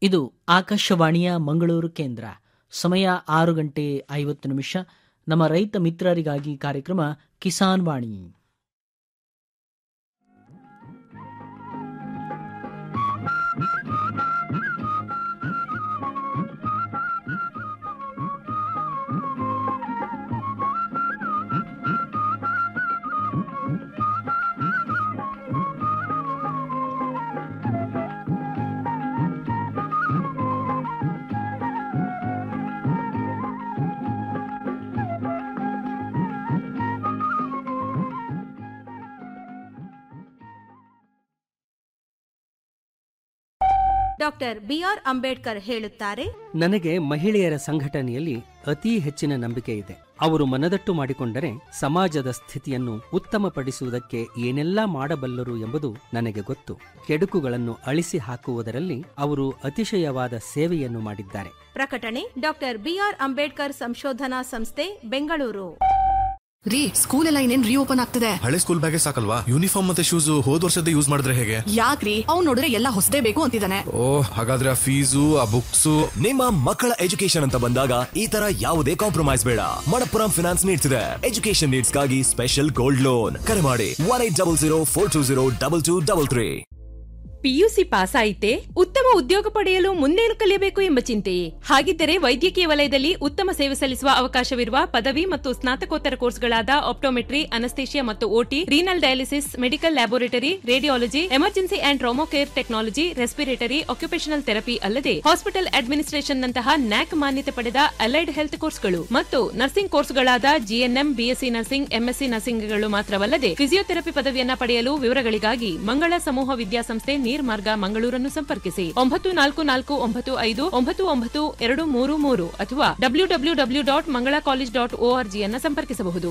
ಇದು ಆಕಾಶವಾಣಿಯ ಮಂಗಳೂರು ಕೇಂದ್ರ ಸಮಯ ಆರು ಗಂಟೆ ಐವತ್ತು ನಿಮಿಷ ನಮ್ಮ ರೈತ ಮಿತ್ರರಿಗಾಗಿ ಕಾರ್ಯಕ್ರಮ ಕಿಸಾನ್ ವಾಣಿ ಡಾಕ್ಟರ್ ಬಿಆರ್ ಅಂಬೇಡ್ಕರ್ ಹೇಳುತ್ತಾರೆ ನನಗೆ ಮಹಿಳೆಯರ ಸಂಘಟನೆಯಲ್ಲಿ ಅತೀ ಹೆಚ್ಚಿನ ನಂಬಿಕೆ ಇದೆ ಅವರು ಮನದಟ್ಟು ಮಾಡಿಕೊಂಡರೆ ಸಮಾಜದ ಸ್ಥಿತಿಯನ್ನು ಉತ್ತಮಪಡಿಸುವುದಕ್ಕೆ ಏನೆಲ್ಲಾ ಮಾಡಬಲ್ಲರು ಎಂಬುದು ನನಗೆ ಗೊತ್ತು ಕೆಡುಕುಗಳನ್ನು ಅಳಿಸಿ ಹಾಕುವುದರಲ್ಲಿ ಅವರು ಅತಿಶಯವಾದ ಸೇವೆಯನ್ನು ಮಾಡಿದ್ದಾರೆ ಪ್ರಕಟಣೆ ಡಾಕ್ಟರ್ ಬಿಆರ್ ಅಂಬೇಡ್ಕರ್ ಸಂಶೋಧನಾ ಸಂಸ್ಥೆ ಬೆಂಗಳೂರು ರೀ ಸ್ಕೂಲ್ ಎಲ್ಲ ಇನ್ನೇನ್ ರೀಓಪನ್ ಆಗ್ತಿದೆ ಹಳೆ ಸ್ಕೂಲ್ ಬ್ಯಾಗೇ ಸಾಕಲ್ವಾ ಯೂನಿಫಾರ್ಮ್ ಮತ್ತೆ ಶೂಸ್ ಹೋದ್ ವರ್ಷದ ಯೂಸ್ ಮಾಡಿದ್ರೆ ಹೇಗೆ ಯಾಕ್ರಿ ಅವ್ನ್ ನೋಡಿದ್ರೆ ಎಲ್ಲ ಹೊಸದೇ ಬೇಕು ಅಂತಿದ್ದಾನೆ ಓ ಹಾಗಾದ್ರೆ ಆ ಫೀಸು ಆ ಬುಕ್ಸು ನಿಮ್ಮ ಮಕ್ಕಳ ಎಜುಕೇಶನ್ ಅಂತ ಬಂದಾಗ ಈ ತರ ಯಾವುದೇ ಕಾಂಪ್ರಮೈಸ್ ಬೇಡ ಮಣಪ್ಪುರಂ ಫಿನಾನ್ಸ್ ನೀಡ್ತಿದೆ ಎಜುಕೇಶನ್ ನೀಡ್ಸ್ಗಾಗಿ ಸ್ಪೆಷಲ್ ಗೋಲ್ಡ್ ಲೋನ್ ಕರೆ ಮಾಡಿ one eight double zero four two zero double two double three PUC pass ಆಯಿತೆ ಉತ್ತಮ ಉದ್ಯೋಗ ಪಡೆಯಲು ಮುಂದೇನು ಕಲಿಯಬೇಕು ಎಂಬ ಚಿಂತೆಯೇ ಹಾಗಿದ್ದರೆ ವೈದ್ಯಕೀಯ ವಲಯದಲ್ಲಿ ಉತ್ತಮ ಸೇವೆ ಸಲ್ಲಿಸುವ ಅವಕಾಶವಿರುವ ಪದವಿ ಮತ್ತು ಸ್ನಾತಕೋತ್ತರ ಕೋರ್ಸ್ಗಳಾದ ಆಪ್ಟೋಮೆಟ್ರಿ ಅನಸ್ತೇಷಿಯಾ ಮತ್ತು OT renal dialysis medical laboratory radiology emergency and trauma care technology respiratory occupational therapy ಅಲ್ಲದೆ ಹಾಸ್ಪಿಟಲ್ ಅಡ್ಮಿನಿಸ್ಟ್ರೇಷನ್ ನಂತಹ ನ್ಯಾಕ್ ಮಾನ್ಯತೆ ಪಡೆದ ಅಲೈಡ್ ಹೆಲ್ತ್ ಕೋರ್ಸ್ಗಳು ಮತ್ತು ನರ್ಸಿಂಗ್ ಕೋರ್ಸ್ಗಳಾದ ಜಿಎನ್ಎಂ ಬಿಎಸ್ಸಿ ನರ್ಸಿಂಗ್ ಎಂಎಸ್ಸಿ ನರ್ಸಿಂಗ್ಗಳು ಮಾತ್ರವಲ್ಲದೆ ಫಿಸಿಯೋಥೆರಪಿ ಪದವಿಯನ್ನ ಪಡೆಯಲು ವಿವರಗಳಿಗಾಗಿ ಮಂಗಳ ಸಮೂಹ ವಿದ್ಯಾಸಂಸ್ಥೆ ನೀರ್ಮಾರ್ಗ ಮಂಗಳೂರನ್ನು ಸಂಪರ್ಕಿಸಿ ಒಂಬತ್ತು ನಾಲ್ಕು ನಾಲ್ಕು ಒಂಬತ್ತು ಐದು ಒಂಬತ್ತು ಒಂಬತ್ತು ಎರಡು ಮೂರು ಮೂರು ಅಥವಾ W W W dot Mangala college dot ಓಆರ್ಜಿಯನ್ನ ಸಂಪರ್ಕಿಸಬಹುದು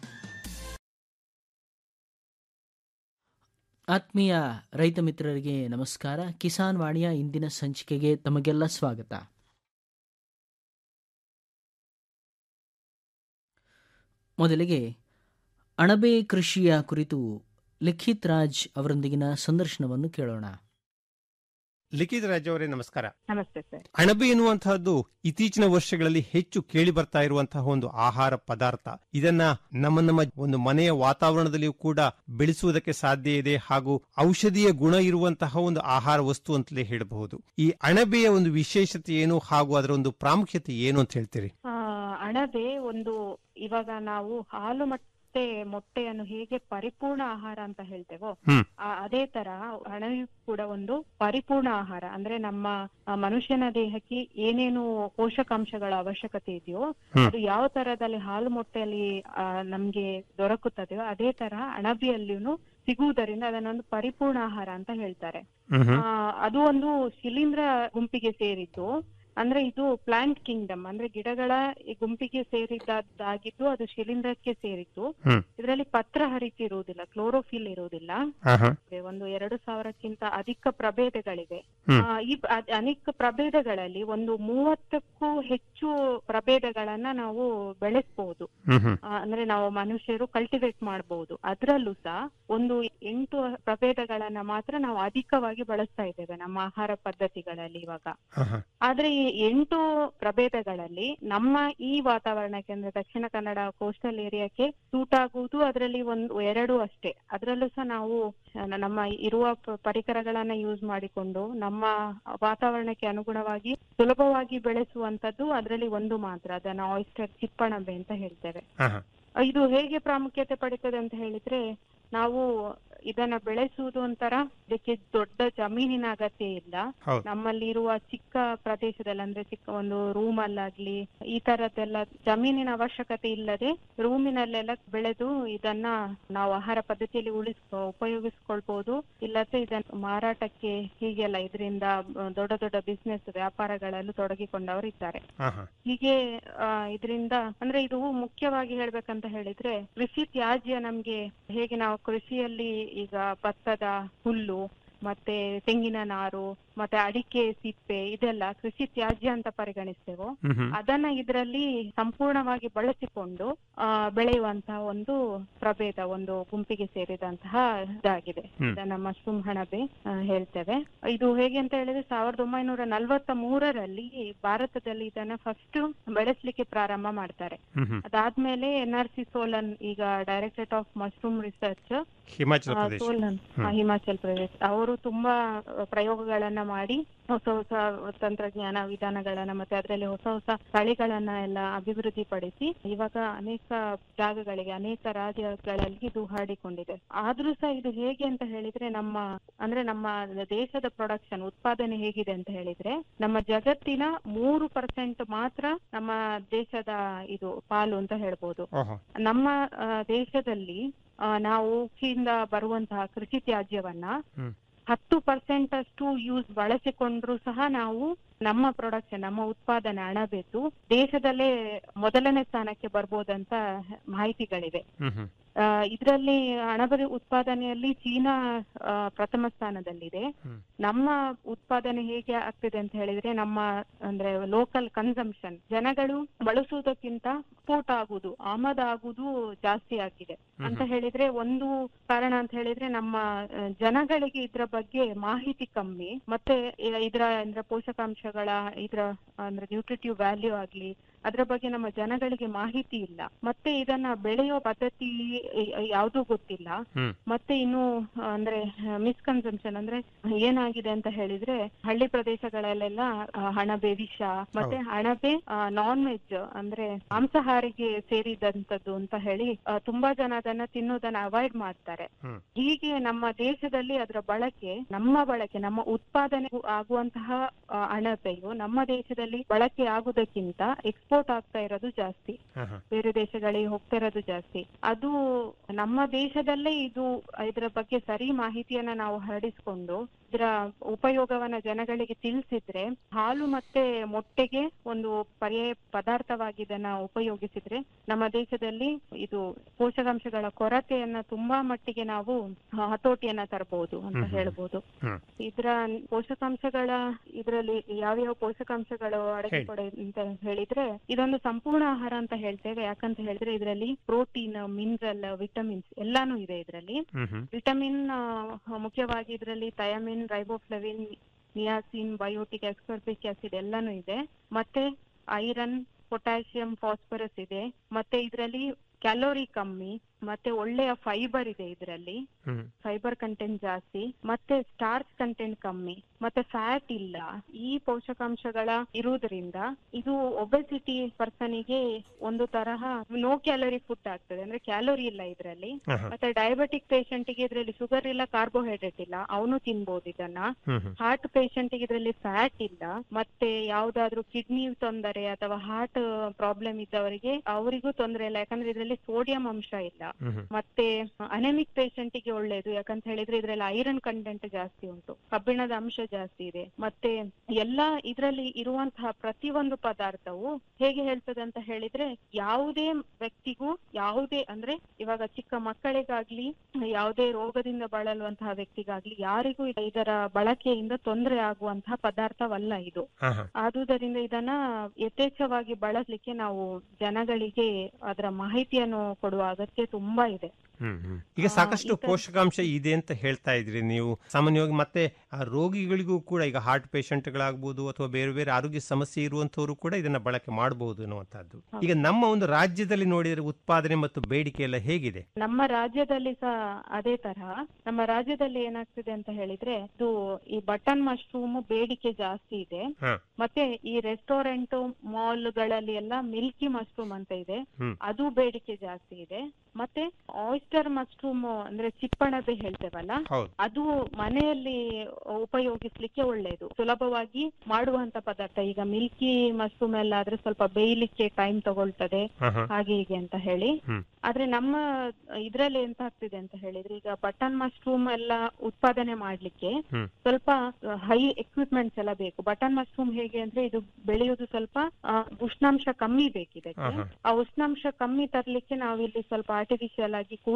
ಆತ್ಮೀಯ ರೈತ ಮಿತ್ರರಿಗೆ ನಮಸ್ಕಾರ ಕಿಸಾನ್ ವಾಣಿಯ ಇಂದಿನ ಸಂಚಿಕೆಗೆ ತಮಗೆಲ್ಲ ಸ್ವಾಗತ ಮೊದಲಿಗೆ ಅಣಬೆ ಕೃಷಿಯ ಕುರಿತು ಲಿಖಿತ್ ರಾಜ್ ಅವರೊಂದಿಗಿನ ಸಂದರ್ಶನವನ್ನು ಕೇಳೋಣ ಲಿಖಿತ್ ರಾಜ್ ಅವರೇ ನಮಸ್ಕಾರ ನಮಸ್ತೆ ಸರ್ ಅಣಬೆ ಎನ್ನುವಂತಹದ್ದು ಇತ್ತೀಚಿನ ವರ್ಷಗಳಲ್ಲಿ ಹೆಚ್ಚು ಕೇಳಿ ಬರ್ತಾ ಇರುವಂತಹ ಒಂದು ಆಹಾರ ಪದಾರ್ಥ ಇದನ್ನ ನಮ್ಮ ನಮ್ಮ ಒಂದು ಮನೆಯ ವಾತಾವರಣದಲ್ಲಿಯೂ ಕೂಡ ಬೆಳೆಸುವುದಕ್ಕೆ ಸಾಧ್ಯ ಇದೆ ಹಾಗೂ ಔಷಧೀಯ ಗುಣ ಇರುವಂತಹ ಒಂದು ಆಹಾರ ವಸ್ತು ಅಂತಲೇ ಹೇಳಬಹುದು ಈ ಅಣಬೆಯ ಒಂದು ವಿಶೇಷತೆ ಏನು ಹಾಗೂ ಅದರ ಒಂದು ಪ್ರಾಮುಖ್ಯತೆ ಏನು ಅಂತ ಹೇಳ್ತೀರಿ ಆ, ಅಣಬೆ ಒಂದು ಇವಾಗ ನಾವು ಹಾಲು ಮತ್ತೆ ಮೊಟ್ಟೆಯನ್ನು ಹೇಗೆ ಪರಿಪೂರ್ಣ ಆಹಾರ ಅಂತ ಹೇಳ್ತೇವೋ ಹ್ಮ್. ಆ- ಅದೇ ತರ ಅಣಬೆ ಕೂಡ ಒಂದು ಪರಿಪೂರ್ಣ ಆಹಾರ ಅಂದ್ರೆ ನಮ್ಮ ಆ, ಮನುಷ್ಯನ ದೇಹಕ್ಕೆ ಏನೇನು ಪೋಷಕಾಂಶಗಳ ಅವಶ್ಯಕತೆ ಇದೆಯೋ ಹ್ಮ್. ಅದು ಯಾವ ತರದಲ್ಲಿ ಹಾಲು ಮೊಟ್ಟೆಯಲ್ಲಿ ಆ, ನಮ್ಗೆ ದೊರಕುತ್ತದೆಯೋ ಅದೇ ತರ ಅಣಬೆಯಲ್ಲಿಯೂ ಸಿಗುವುದರಿಂದ ಅದನ್ನೊಂದು ಪರಿಪೂರ್ಣ ಆಹಾರ ಅಂತ ಹೇಳ್ತಾರೆ ಆ, ಅದು ಒಂದು ಶಿಲೀಂಧ್ರ ಗುಂಪಿಗೆ ಸೇರಿದ್ದು ಅಂದ್ರೆ ಇದು ಪ್ಲಾಂಟ್ ಕಿಂಗ್ಡಮ್ ಅಂದ್ರೆ ಗಿಡಗಳ ಈ ಗುಂಪಿಗೆ ಸೇರಿದ್ದಾಗಿದ್ದು ಅದು ಶಿಲೀಂಧ್ರಕ್ಕೆ ಸೇರಿದ್ದು ಹ್ಮ್. ಇದರಲ್ಲಿ ಪತ್ರ ಹರಿತಿರುವುದಿಲ್ಲ ಕ್ಲೋರೋಫಿಲ್ ಇರುವುದಿಲ್ಲ ಆಹಾ. ಒಂದು ಎರಡು ಸಾವಿರಕ್ಕಿಂತ ಅಧಿಕ ಪ್ರಭೇದಗಳಿವೆ ಹ್ಮ್. ಆ, ಈ ಪ್ರ- ಅದ್- ಅನೇಕ ಪ್ರಭೇದಗಳಲ್ಲಿ ಒಂದು ಮೂವತ್ತಕ್ಕೂ ಹೆಚ್ಚು ಪ್ರಭೇದಗಳನ್ನ ನಾವು ಬೆಳೆಸಬಹುದು ಹ್ಮ್ ಹ್ಮ್. ಅಂದ್ರೆ ನಾವು ಮನುಷ್ಯರು ಕಲ್ಟಿವೇಟ್ ಮಾಡಬಹುದು ಅದ್ರಲ್ಲೂ ಸಹ ಒಂದು ಎಂಟು ಪ್ರಭೇದಗಳನ್ನ ಮಾತ್ರ ನಾವು ಅಧಿಕವಾಗಿ ಬಳಸ್ತಾ ಇದ್ದೇವೆ ನಮ್ಮ ಆಹಾರ ಪದ್ಧತಿಗಳಲ್ಲಿ ಇವಾಗ ಆಹಾ. ಆದ್ರೆ ಈ ಎಂಟು ಪ್ರಭೇದಗಳಲ್ಲಿ ನಮ್ಮ ಈ ವಾತಾವರಣಕ್ಕೆ ಅಂದ್ರೆ ದಕ್ಷಿಣ ಕನ್ನಡ ಕೋಸ್ಟಲ್ ಏರಿಯಾಕ್ಕೆ ಸೂಟ್ ಆಗುವುದು ಅದರಲ್ಲಿ ಒಂದು ಎರಡು ಅಷ್ಟೇ ಅದರಲ್ಲೂ ಸಹ ನಾವು ಆ, ನಮ್ಮ ಇರುವ ಪ- ಪರಿಕರಗಳನ್ನ ಯೂಸ್ ಮಾಡಿಕೊಂಡು ನಮ್ಮ ವಾತಾವರಣಕ್ಕೆ ಅನುಗುಣವಾಗಿ ಸುಲಭವಾಗಿ ಬೆಳೆಸುವಂತದ್ದು ಅದರಲ್ಲಿ ಒಂದು ಮಾತ್ರ ಅದನ್ನ ಆಯಿಸ್ಟರ್ ಚಿಪ್ಪಣಬೆ ಅಂತ ಹೇಳ್ತೇವೆ ಆಹಾ. ಇದು ಹೇಗೆ ಪ್ರಾಮುಖ್ಯತೆ ಪಡೀತದೆ ಅಂತ ಹೇಳಿದ್ರೆ ನಾವು ಇದನ್ನ ಬೆಳೆಸುವುದು ಒಂಥರ ಇದಕ್ಕೆ ದೊಡ್ಡ ಜಮೀನಿನ ಅಗತ್ಯ ಇಲ್ಲ ಹೌದು. ನಮ್ಮಲ್ಲಿ ಇರುವ ಚಿಕ್ಕ ಪ್ರದೇಶದಲ್ಲಿ ಅಂದ್ರೆ ಚಿಕ್ಕ ಒಂದು ರೂಮ್ ಅಲ್ಲಾಗ್ಲಿ ಈ ತರದ್ದೆಲ್ಲ ಜಮೀನಿನ ಅವಶ್ಯಕತೆ ಇಲ್ಲದೆ ರೂಮಿನಲ್ಲೆಲ್ಲ ಬೆಳೆದು ಇದನ್ನ ನಾವು ಆಹಾರ ಪದ್ಧತಿಯಲ್ಲಿ ಉಳಿಸ್ ಉಪಯೋಗಿಸ್ಕೊಳ್ಬಹುದು ಇಲ್ಲದ್ರೆ ಇದನ್ನ ಮಾರಾಟಕ್ಕೆ ಹೀಗೆಲ್ಲ ಇದರಿಂದ ದೊಡ್ಡ ದೊಡ್ಡ ಬಿಸ್ನೆಸ್ ವ್ಯಾಪಾರಗಳಲ್ಲೂ ತೊಡಗಿಕೊಂಡವರು ಇದ್ದಾರೆ ಆಹಾ. ಹೀಗೆ ಇದರಿಂದ ಅಂದ್ರೆ ಇದು ಮುಖ್ಯವಾಗಿ ಹೇಳ್ಬೇಕಂತ ಹೇಳಿದ್ರೆ ಕೃಷಿ ತ್ಯಾಜ್ಯ ನಮ್ಗೆ ಹೇಗೆ ನಾವು ಕೃಷಿಯಲ್ಲಿ ಈಗ ಭತ್ತದ ಹುಲ್ಲು ಮತ್ತೆ ತೆಂಗಿನ ನಾರು ಮತ್ತೆ ಅಡಿಕೆ ಸಿಪ್ಪೆ ಇದೆಲ್ಲ ಕೃಷಿ ತ್ಯಾಜ್ಯ ಅಂತ ಪರಿಗಣಿಸ್ತೇವೋ ಅದನ್ನ ಇದರಲ್ಲಿ ಸಂಪೂರ್ಣವಾಗಿ ಬಳಸಿಕೊಂಡು ಆ, ಬೆಳೆಯುವಂತಹ ಒಂದು ಪ್ರಭೇದ ಒಂದು ಗುಂಪಿಗೆ ಸೇರಿದಂತಹ ಇದಾಗಿದೆ ಹ್ಮ್. ಇದನ್ನ ಮಶ್ರೂಮ್ ಹಣಬೆ ಆ, ಹೇಳ್ತೇವೆ ಇದು ಹೇಗೆ ಅಂತ ಹೇಳಿದ್ರೆ ಸಾವಿರದ ಒಂಬೈನೂರ ನಲವತ್ತ ಮೂರರಲ್ಲಿ ಭಾರತದಲ್ಲಿ ಇದನ್ನ ಫಸ್ಟ್ ಬೆಳೆಸ್ಲಿಕ್ಕೆ ಪ್ರಾರಂಭ ಮಾಡ್ತಾರೆ ಅದಾದ್ಮೇಲೆ ಎನ್ ಆರ್ ಸಿ ಸೋಲನ್ ಈಗ directorate of mushroom research Himachal ಆ, ಪ್ರದೇಶ ಸೋಲನ್ ಹ್ಮ್. ಆ, ಹಿಮಾಚಲ್ ಪ್ರದೇಶ್ ಅವರು ತುಂಬಾ ಆ, ಪ್ರಯೋಗಗಳನ್ನ ಮಾಡಿ ಹೊಸ ಹೊಸ ತಂತ್ರಜ್ಞಾನ ವಿಧಾನಗಳನ್ನ ಮತ್ತೆ ಅದರಲ್ಲಿ ಹೊಸ ಹೊಸ ತಳಿಗಳನ್ನ ಎಲ್ಲ ಅಭಿವೃದ್ಧಿ ಪಡಿಸಿ ಇವಾಗ ಅನೇಕ ಜಾಗಗಳಿಗೆ ಅನೇಕ ರಾಜ್ಯಗಳಲ್ಲಿ ಇದು ಹರಡಿಕೊಂಡಿದೆ ಆದ್ರೂ ಸಹ ಇದು ಹೇಗೆ ಅಂತ ಹೇಳಿದ್ರೆ ನಮ್ಮ ಅಂದ್ರೆ ನಮ್ಮ ದೇಶದ ಪ್ರೊಡಕ್ಷನ್ ಉತ್ಪಾದನೆ ಹೇಗಿದೆ ಅಂತ ಹೇಳಿದ್ರೆ ನಮ್ಮ ಜಗತ್ತಿನ ಮೂರು ಪರ್ಸೆಂಟ್ ಮಾತ್ರ ನಮ್ಮ ದೇಶದ ಇದು ಪಾಲು ಅಂತ ಹೇಳ್ಬೋದು ಓಹೋ ನಮ್ಮ ಆ, ದೇಶದಲ್ಲಿ ಆ, ನಾವು ಕೃಷಿಯಿಂದ ಬರುವಂತಹ ಕೃಷಿ ತ್ಯಾಜ್ಯವನ್ನ ಹ್ಮ್. ಹತ್ತು ಪರ್ಸೆಂಟ್ ಅಷ್ಟು ಯೂಸ್ ಬಳಸಿಕೊಂಡ್ರು ಸಹ ನಾವು ನಮ್ಮ ಪ್ರೊಡಕ್ಷನ್ ನಮ್ಮ ಉತ್ಪಾದನೆ ಅಣಬೆದ್ದು ದೇಶದಲ್ಲೇ ಮೊದಲನೇ ಸ್ಥಾನಕ್ಕೆ ಬರ್ಬೋದಂತ ಮಾಹಿತಿಗಳಿವೆ ಹ್ಮ್ ಹ್ಮ್ ಆ, ಇದರಲ್ಲಿ ಅಣಬೆ ಉತ್ಪಾದನೆಯಲ್ಲಿ ಚೀನಾ ಆ, ಪ್ರಥಮ ಸ್ಥಾನದಲ್ಲಿದೆ ಹ್ಮ್. ನಮ್ಮ ಉತ್ಪಾದನೆ ಹೇಗೆ ಆಗ್ತಿದೆ ಅಂತ ಹೇಳಿದ್ರೆ ನಮ್ಮ ಅಂದ್ರೆ ಲೋಕಲ್ ಕನ್ಸಂಪ್ಷನ್ ಜನಗಳು ಬಳಸುವುದಕ್ಕಿಂತ ಎಕ್ಸ್ಪೋರ್ಟ್ ಆಗುದು ಆಮದಾಗುದು ಜಾಸ್ತಿ ಆಗಿದೆ ಅಂತ ಹೇಳಿದ್ರೆ ಒಂದು ಕಾರಣ ಅಂತ ಹೇಳಿದ್ರೆ ನಮ್ಮ ಆ, ಜನಗಳಿಗೆ ಇದ್ರ ಬಗ್ಗೆ ಮಾಹಿತಿ ಕಮ್ಮಿ ಮತ್ತೆ ಇ- ಇದ್ರ ಅಂದ್ರೆ ಪೋಷಕಾಂಶಗಳ ಇದ್ರ ಅಂದ್ರೆ ನ್ಯೂಟ್ರಿಟಿವ್ ವ್ಯಾಲ್ಯೂ ಆಗ್ಲಿ ಅದ್ರ ಬಗ್ಗೆ ನಮ್ಮ ಜನಗಳಿಗೆ ಮಾಹಿತಿ ಇಲ್ಲ ಮತ್ತೆ ಇದನ್ನ ಬೆಳೆಯೋ ಪದ್ಧತಿ ಯಾವ್ದು ಗೊತ್ತಿಲ್ಲ ಹ್ಮ್. ಮತ್ತೆ ಇನ್ನು ಆ, ಅಂದ್ರೆ ಮಿಸ್ಕನ್ಸಂಪ್ಷನ್ ಅಂದ್ರೆ ಏನಾಗಿದೆ ಅಂತ ಹೇಳಿದ್ರೆ ಹಳ್ಳಿ ಪ್ರದೇಶಗಳಲ್ಲೆಲ್ಲ ಆ, ಹಣಬೆ ವಿಷ ಮತ್ತೆ ಹಣಬೆ ನಾನ್ ವೆಜ್ ಅಂದ್ರೆ ಮಾಂಸಾಹಾರಿಗೆ ಸೇರಿದಂತದ್ದು ಅಂತ ಹೇಳಿ ಆ, ತುಂಬಾ ಜನ ಅದನ್ನ ತಿನ್ನೋದನ್ನ ಅವಾಯ್ಡ್ ಮಾಡ್ತಾರೆ ಹ್ಮ್. ಹೀಗೆ ನಮ್ಮ ದೇಶದಲ್ಲಿ ಅದರ ಬಳಕೆ ನಮ್ಮ ಬಳಕೆ ನಮ್ಮ ಉತ್ಪಾದನೆ ಆಗುವಂತಹ ಆ, ಅಣಬೆಯು ನಮ್ಮ ದೇಶದಲ್ಲಿ ಬಳಕೆ ಆಗುವುದಕ್ಕಿಂತ ಎಕ್ಸ್ಪೋರ್ಟ್ ಆಗ್ತಾ ಇರೋದು ಜಾಸ್ತಿ ಹಾ, ಹಾ. ಬೇರೆ ದೇಶಗಳಿಗೆ ಹೋಗ್ತಾ ಇರೋದು ಜಾಸ್ತಿ ಅದು ನಮ್ಮ ದೇಶದಲ್ಲೇ ಇದು ಇದರ ಬಗ್ಗೆ ಸರಿ ಮಾಹಿತಿಯನ್ನ ನಾವು ಹರಡಿಸ್ಕೊಂಡು ಇದರ ಉಪಯೋಗವನ್ನ ಜನಗಳಿಗೆ ತಿಳಿಸಿದ್ರೆ ಹಾಲು ಮತ್ತೆ ಮೊಟ್ಟೆಗೆ ಒಂದು ಪರ್ಯಾಯ ಪದಾರ್ಥವಾಗಿ ಇದನ್ನ ಉಪಯೋಗಿಸಿದ್ರೆ ನಮ್ಮ ದೇಶದಲ್ಲಿ ಇದು ಪೋಷಕಾಂಶಗಳ ಕೊರತೆಯನ್ನ ತುಂಬಾ ಮಟ್ಟಿಗೆ ನಾವು ಹತೋಟಿಯನ್ನ ತರಬಹುದು ಅಂತ ಹ್ಮ್. ಹೇಳ್ಬೋದು ಹ್ಮ್. ಇದರ ಪೋಷಕಾಂಶಗಳ ಇದರಲ್ಲಿ ಯಾವ್ಯಾವ ಪೋಷಕಾಂಶಗಳು ಅಡಗಿಕೊಡೆ ಅಂತ ಹೇಳಿದ್ರೆ ಇದೊಂದು ಸಂಪೂರ್ಣ ಆಹಾರ ಅಂತ ಹೇಳ್ತೇವೆ ಯಾಕಂತ ಹೇಳಿದ್ರೆ ಇದರಲ್ಲಿ ಪ್ರೋಟೀನ್ ಮಿನರಲ್ ವಿಟಮಿನ್ಸ್ ಎಲ್ಲಾನು ಇದೆ ಇದರಲ್ಲಿ ಹ್ಮ್ ಹ್ಮ್ ವಿಟಮಿನ್ ಮುಖ್ಯವಾಗಿ ಇದರಲ್ಲಿ thiamine riboflavin niacin biotic ascorbic acid ಎಲ್ಲಾನು ಇದೆ ಮತ್ತೆ ಐರನ್ ಪೊಟ್ಯಾಷಿಯಂ ಫಾಸ್ಫರಸ್ ಇದೆ ಮತ್ತೆ ಇದರಲ್ಲಿ ಕ್ಯಾಲೋರಿ ಕಮ್ಮಿ ಮತ್ತೆ ಒಳ್ಳೆಯ ಫೈಬರ್ ಇದೆ ಇದರಲ್ಲಿ ಹ್ಮ್ ಫೈಬರ್ ಕಂಟೆಂಟ್ ಜಾಸ್ತಿ ಮತ್ತೆ ಸ್ಟಾರ್ಚ್ ಕಂಟೆಂಟ್ ಕಮ್ಮಿ ಮತ್ತೆ ಫ್ಯಾಟ್ ಇಲ್ಲ ಈ ಪೋಷಕಾಂಶಗಳ ಇರುವುದರಿಂದ ಇದು ಒಬೆಸಿಟಿ ಪರ್ಸನಿಗೆ ಒಂದು ತರಹ ನೋ ಕ್ಯಾಲೋರಿ ಫುಡ್ ಆಗ್ತದೆ ಅಂದ್ರೆ ಕ್ಯಾಲೋರಿ ಇಲ್ಲ ಇದರಲ್ಲಿ ಹಾ, ಹಾ. ಮತ್ತೆ ಡಯಾಬಿಟಿಕ್ ಪೇಷಂಟ್ ಗೆ ಇದರಲ್ಲಿ ಶುಗರ್ ಇಲ್ಲ ಕಾರ್ಬೋಹೈಡ್ರೇಟ್ ಇಲ್ಲ ಅವನು ತಿನ್ಬಹುದು ಇದನ್ನ ಹ್ಮ್ ಹ್ಮ್ ಹಾರ್ಟ್ ಪೇಷಂಟ್ ಗೆ ಇದರಲ್ಲಿ ಫ್ಯಾಟ್ ಇಲ್ಲ ಮತ್ತೆ ಯಾವ್ದಾದ್ರು ಕಿಡ್ನಿ ತೊಂದರೆ ಅಥವಾ ಹಾರ್ಟ್ ಪ್ರಾಬ್ಲಮ್ ಇದ್ದವರಿಗೆ ಅವರಿಗೂ ತೊಂದರೆ ಇಲ್ಲ ಯಾಕಂದ್ರೆ ಇದರಲ್ಲಿ ಸೋಡಿಯಂ ಅಂಶ ಇಲ್ಲ ಹ್ಮ್ ಹ್ಮ್ ಮತ್ತೆ ಅನೆಮಿಕ್ ಪೇಷಂಟ್ ಗೆ ಒಳ್ಳೇದು ಯಾಕಂತ ಹೇಳಿದ್ರೆ ಇದ್ರಲ್ಲಿ ಐರನ್ ಕಂಟೆಂಟ್ ಜಾಸ್ತಿ ಉಂಟು ಕಬ್ಬಿಣದ ಅಂಶ ಜಾಸ್ತಿ ಇದೆ ಮತ್ತೆ ಎಲ್ಲಾ ಇದರಲ್ಲಿ ಇರುವಂತಹ ಪ್ರತಿಯೊಂದು ಪದಾರ್ಥವು ಹೇಗೆ ಹೇಳ್ತದೆ ಅಂತ ಹೇಳಿದ್ರೆ ಯಾವುದೇ ವ್ಯಕ್ತಿಗೂ ಯಾವುದೇ ಅಂದ್ರೆ ಇವಾಗ ಚಿಕ್ಕ ಮಕ್ಕಳಿಗಾಗ್ಲಿ ಯಾವುದೇ ರೋಗದಿಂದ ಬಳಲುವಂತಹ ವ್ಯಕ್ತಿಗಾಗ್ಲಿ ಯಾರಿಗೂ ಇದರ ಬಳಕೆಯಿಂದ ತೊಂದರೆ ಆಗುವಂತಹ ಪದಾರ್ಥವಲ್ಲ ಇದು ಹಾ ಹಾ ಆದುದರಿಂದ ಇದನ್ನ ಯಥೇಚ್ಛವಾಗಿ ಬಳಸಲಿಕ್ಕೆ ನಾವು ಜನಗಳಿಗೆ ಅದರ ಮಾಹಿತಿಯನ್ನು ಕೊಡುವ ಅಗತ್ಯ ತುಂಬಾ ಇದೆ ಹ್ಮ್ ಹ್ಮ್. ಈಗ ಆ, ಸಾಕಷ್ಟು ಈಗ- ಪೋಷಕಾಂಶ ಇದೆ ಅಂತ ಹೇಳ್ತಾ ಇದ್ರಿ ನೀವು ಸಾಮಾನ್ಯವಾಗಿ ಮತ್ತೆ ಆ ರೋಗಿಗಳಿಗೂ ಕೂಡ ಈಗ ಹಾರ್ಟ್ ಪೇಷಂಟ್ಗಳಾಗ್ಬೋದು ಅಥವಾ ಬೇರೆ ಬೇರೆ ಆರೋಗ್ಯ ಸಮಸ್ಯೆ ಇರುವಂತವರು ಕೂಡ ಇದನ್ನ ಬಳಕೆ ಮಾಡಬಹುದು ಅನ್ನುವಂಥದ್ದು ಈಗ ನಮ್ಮ ಒಂದು ರಾಜ್ಯದಲ್ಲಿ ನೋಡಿದ್ರೆ ಉತ್ಪಾದನೆ ಮತ್ತು ಬೇಡಿಕೆ ಎಲ್ಲ ಹೇಗಿದೆ ನಮ್ಮ ರಾಜ್ಯದಲ್ಲಿ ಸಹ ಅದೇ ತರಹ ನಮ್ಮ ರಾಜ್ಯದಲ್ಲಿ ಏನಾಗ್ತಿದೆ ಅಂತ ಹೇಳಿದ್ರೆ ಇದು ಈ ಬಟನ್ ಮಶ್ರೂಮ್ ಬೇಡಿಕೆ ಜಾಸ್ತಿ ಇದೆ ಹಾ. ಮತ್ತೆ ಈ ರೆಸ್ಟೋರೆಂಟ್ ಮಾಲ್ ಗಳಲ್ಲಿ ಎಲ್ಲ ಮಿಲ್ಕಿ ಮಶ್ರೂಮ್ ಅಂತ ಇದೆ ಹ್ಮ್. ಅದು ಬೇಡಿಕೆ ಜಾಸ್ತಿ ಇದೆ ಮತ್ತೆ ಆಯಿಸ್ಟರ್ ಮಶ್ರೂಮ್ ಅಂದ್ರೆ ಚಿಪ್ಪಣಬೆ ಹೇಳ್ತೇವಲ್ಲ ಹೌದು ಅದು ಮನೆಯಲ್ಲಿ ಉಪಯೋಗಿಸ್ಲಿಕ್ಕೆ ಒಳ್ಳೇದು ಸುಲಭವಾಗಿ ಮಾಡುವಂತ ಪದಾರ್ಥ ಈಗ ಮಿಲ್ಕಿ ಮಶ್ರೂಮ್ ಎಲ್ಲ ಆದ್ರೆ ಸ್ವಲ್ಪ ಬೇಯಲಿಕ್ಕೆ ಟೈಮ್ ತಗೊಳ್ತದೆ ಹಾ ಹಾ ಹಾಗೆ ಹೀಗೆ ಅಂತ ಹೇಳಿ ಹ್ಮ್. ಆದ್ರೆ ನಮ್ಮ ಇದ್ರಲ್ಲಿ ಎಂತ ಆಗ್ತಿದೆ ಅಂತ ಹೇಳಿದ್ರೆ ಈಗ ಬಟನ್ ಮಶ್ರೂಮ್ ಎಲ್ಲ ಉತ್ಪಾದನೆ ಮಾಡ್ಲಿಕ್ಕೆ ಹ್ಮ್. ಸ್ವಲ್ಪ ಹೈ ಎಕ್ವಿಪ್ಮೆಂಟ್ಸ್ ಎಲ್ಲ ಬೇಕು ಬಟನ್ ಮಶ್ರೂಮ್ ಹೇಗೆ ಅಂದ್ರೆ ಇದು ಬೆಳೆಯುವುದು ಸ್ವಲ್ಪ ಆ, ಉಷ್ಣಾಂಶ ಕಮ್ಮಿ ಬೇಕಿದೆ ಹಾ ಹಾ ಆ ಉಷ್ಣಾಂಶ ಕಮ್ಮಿ ತರ್ಲಿಕ್ಕೆ ನಾವಿಲ್ಲಿ ಸ್ವಲ್ಪ ಆರ್ಟಿಫಿಷಿಯಲ್ ಆಗಿ ಕೂಲಿಂಗ್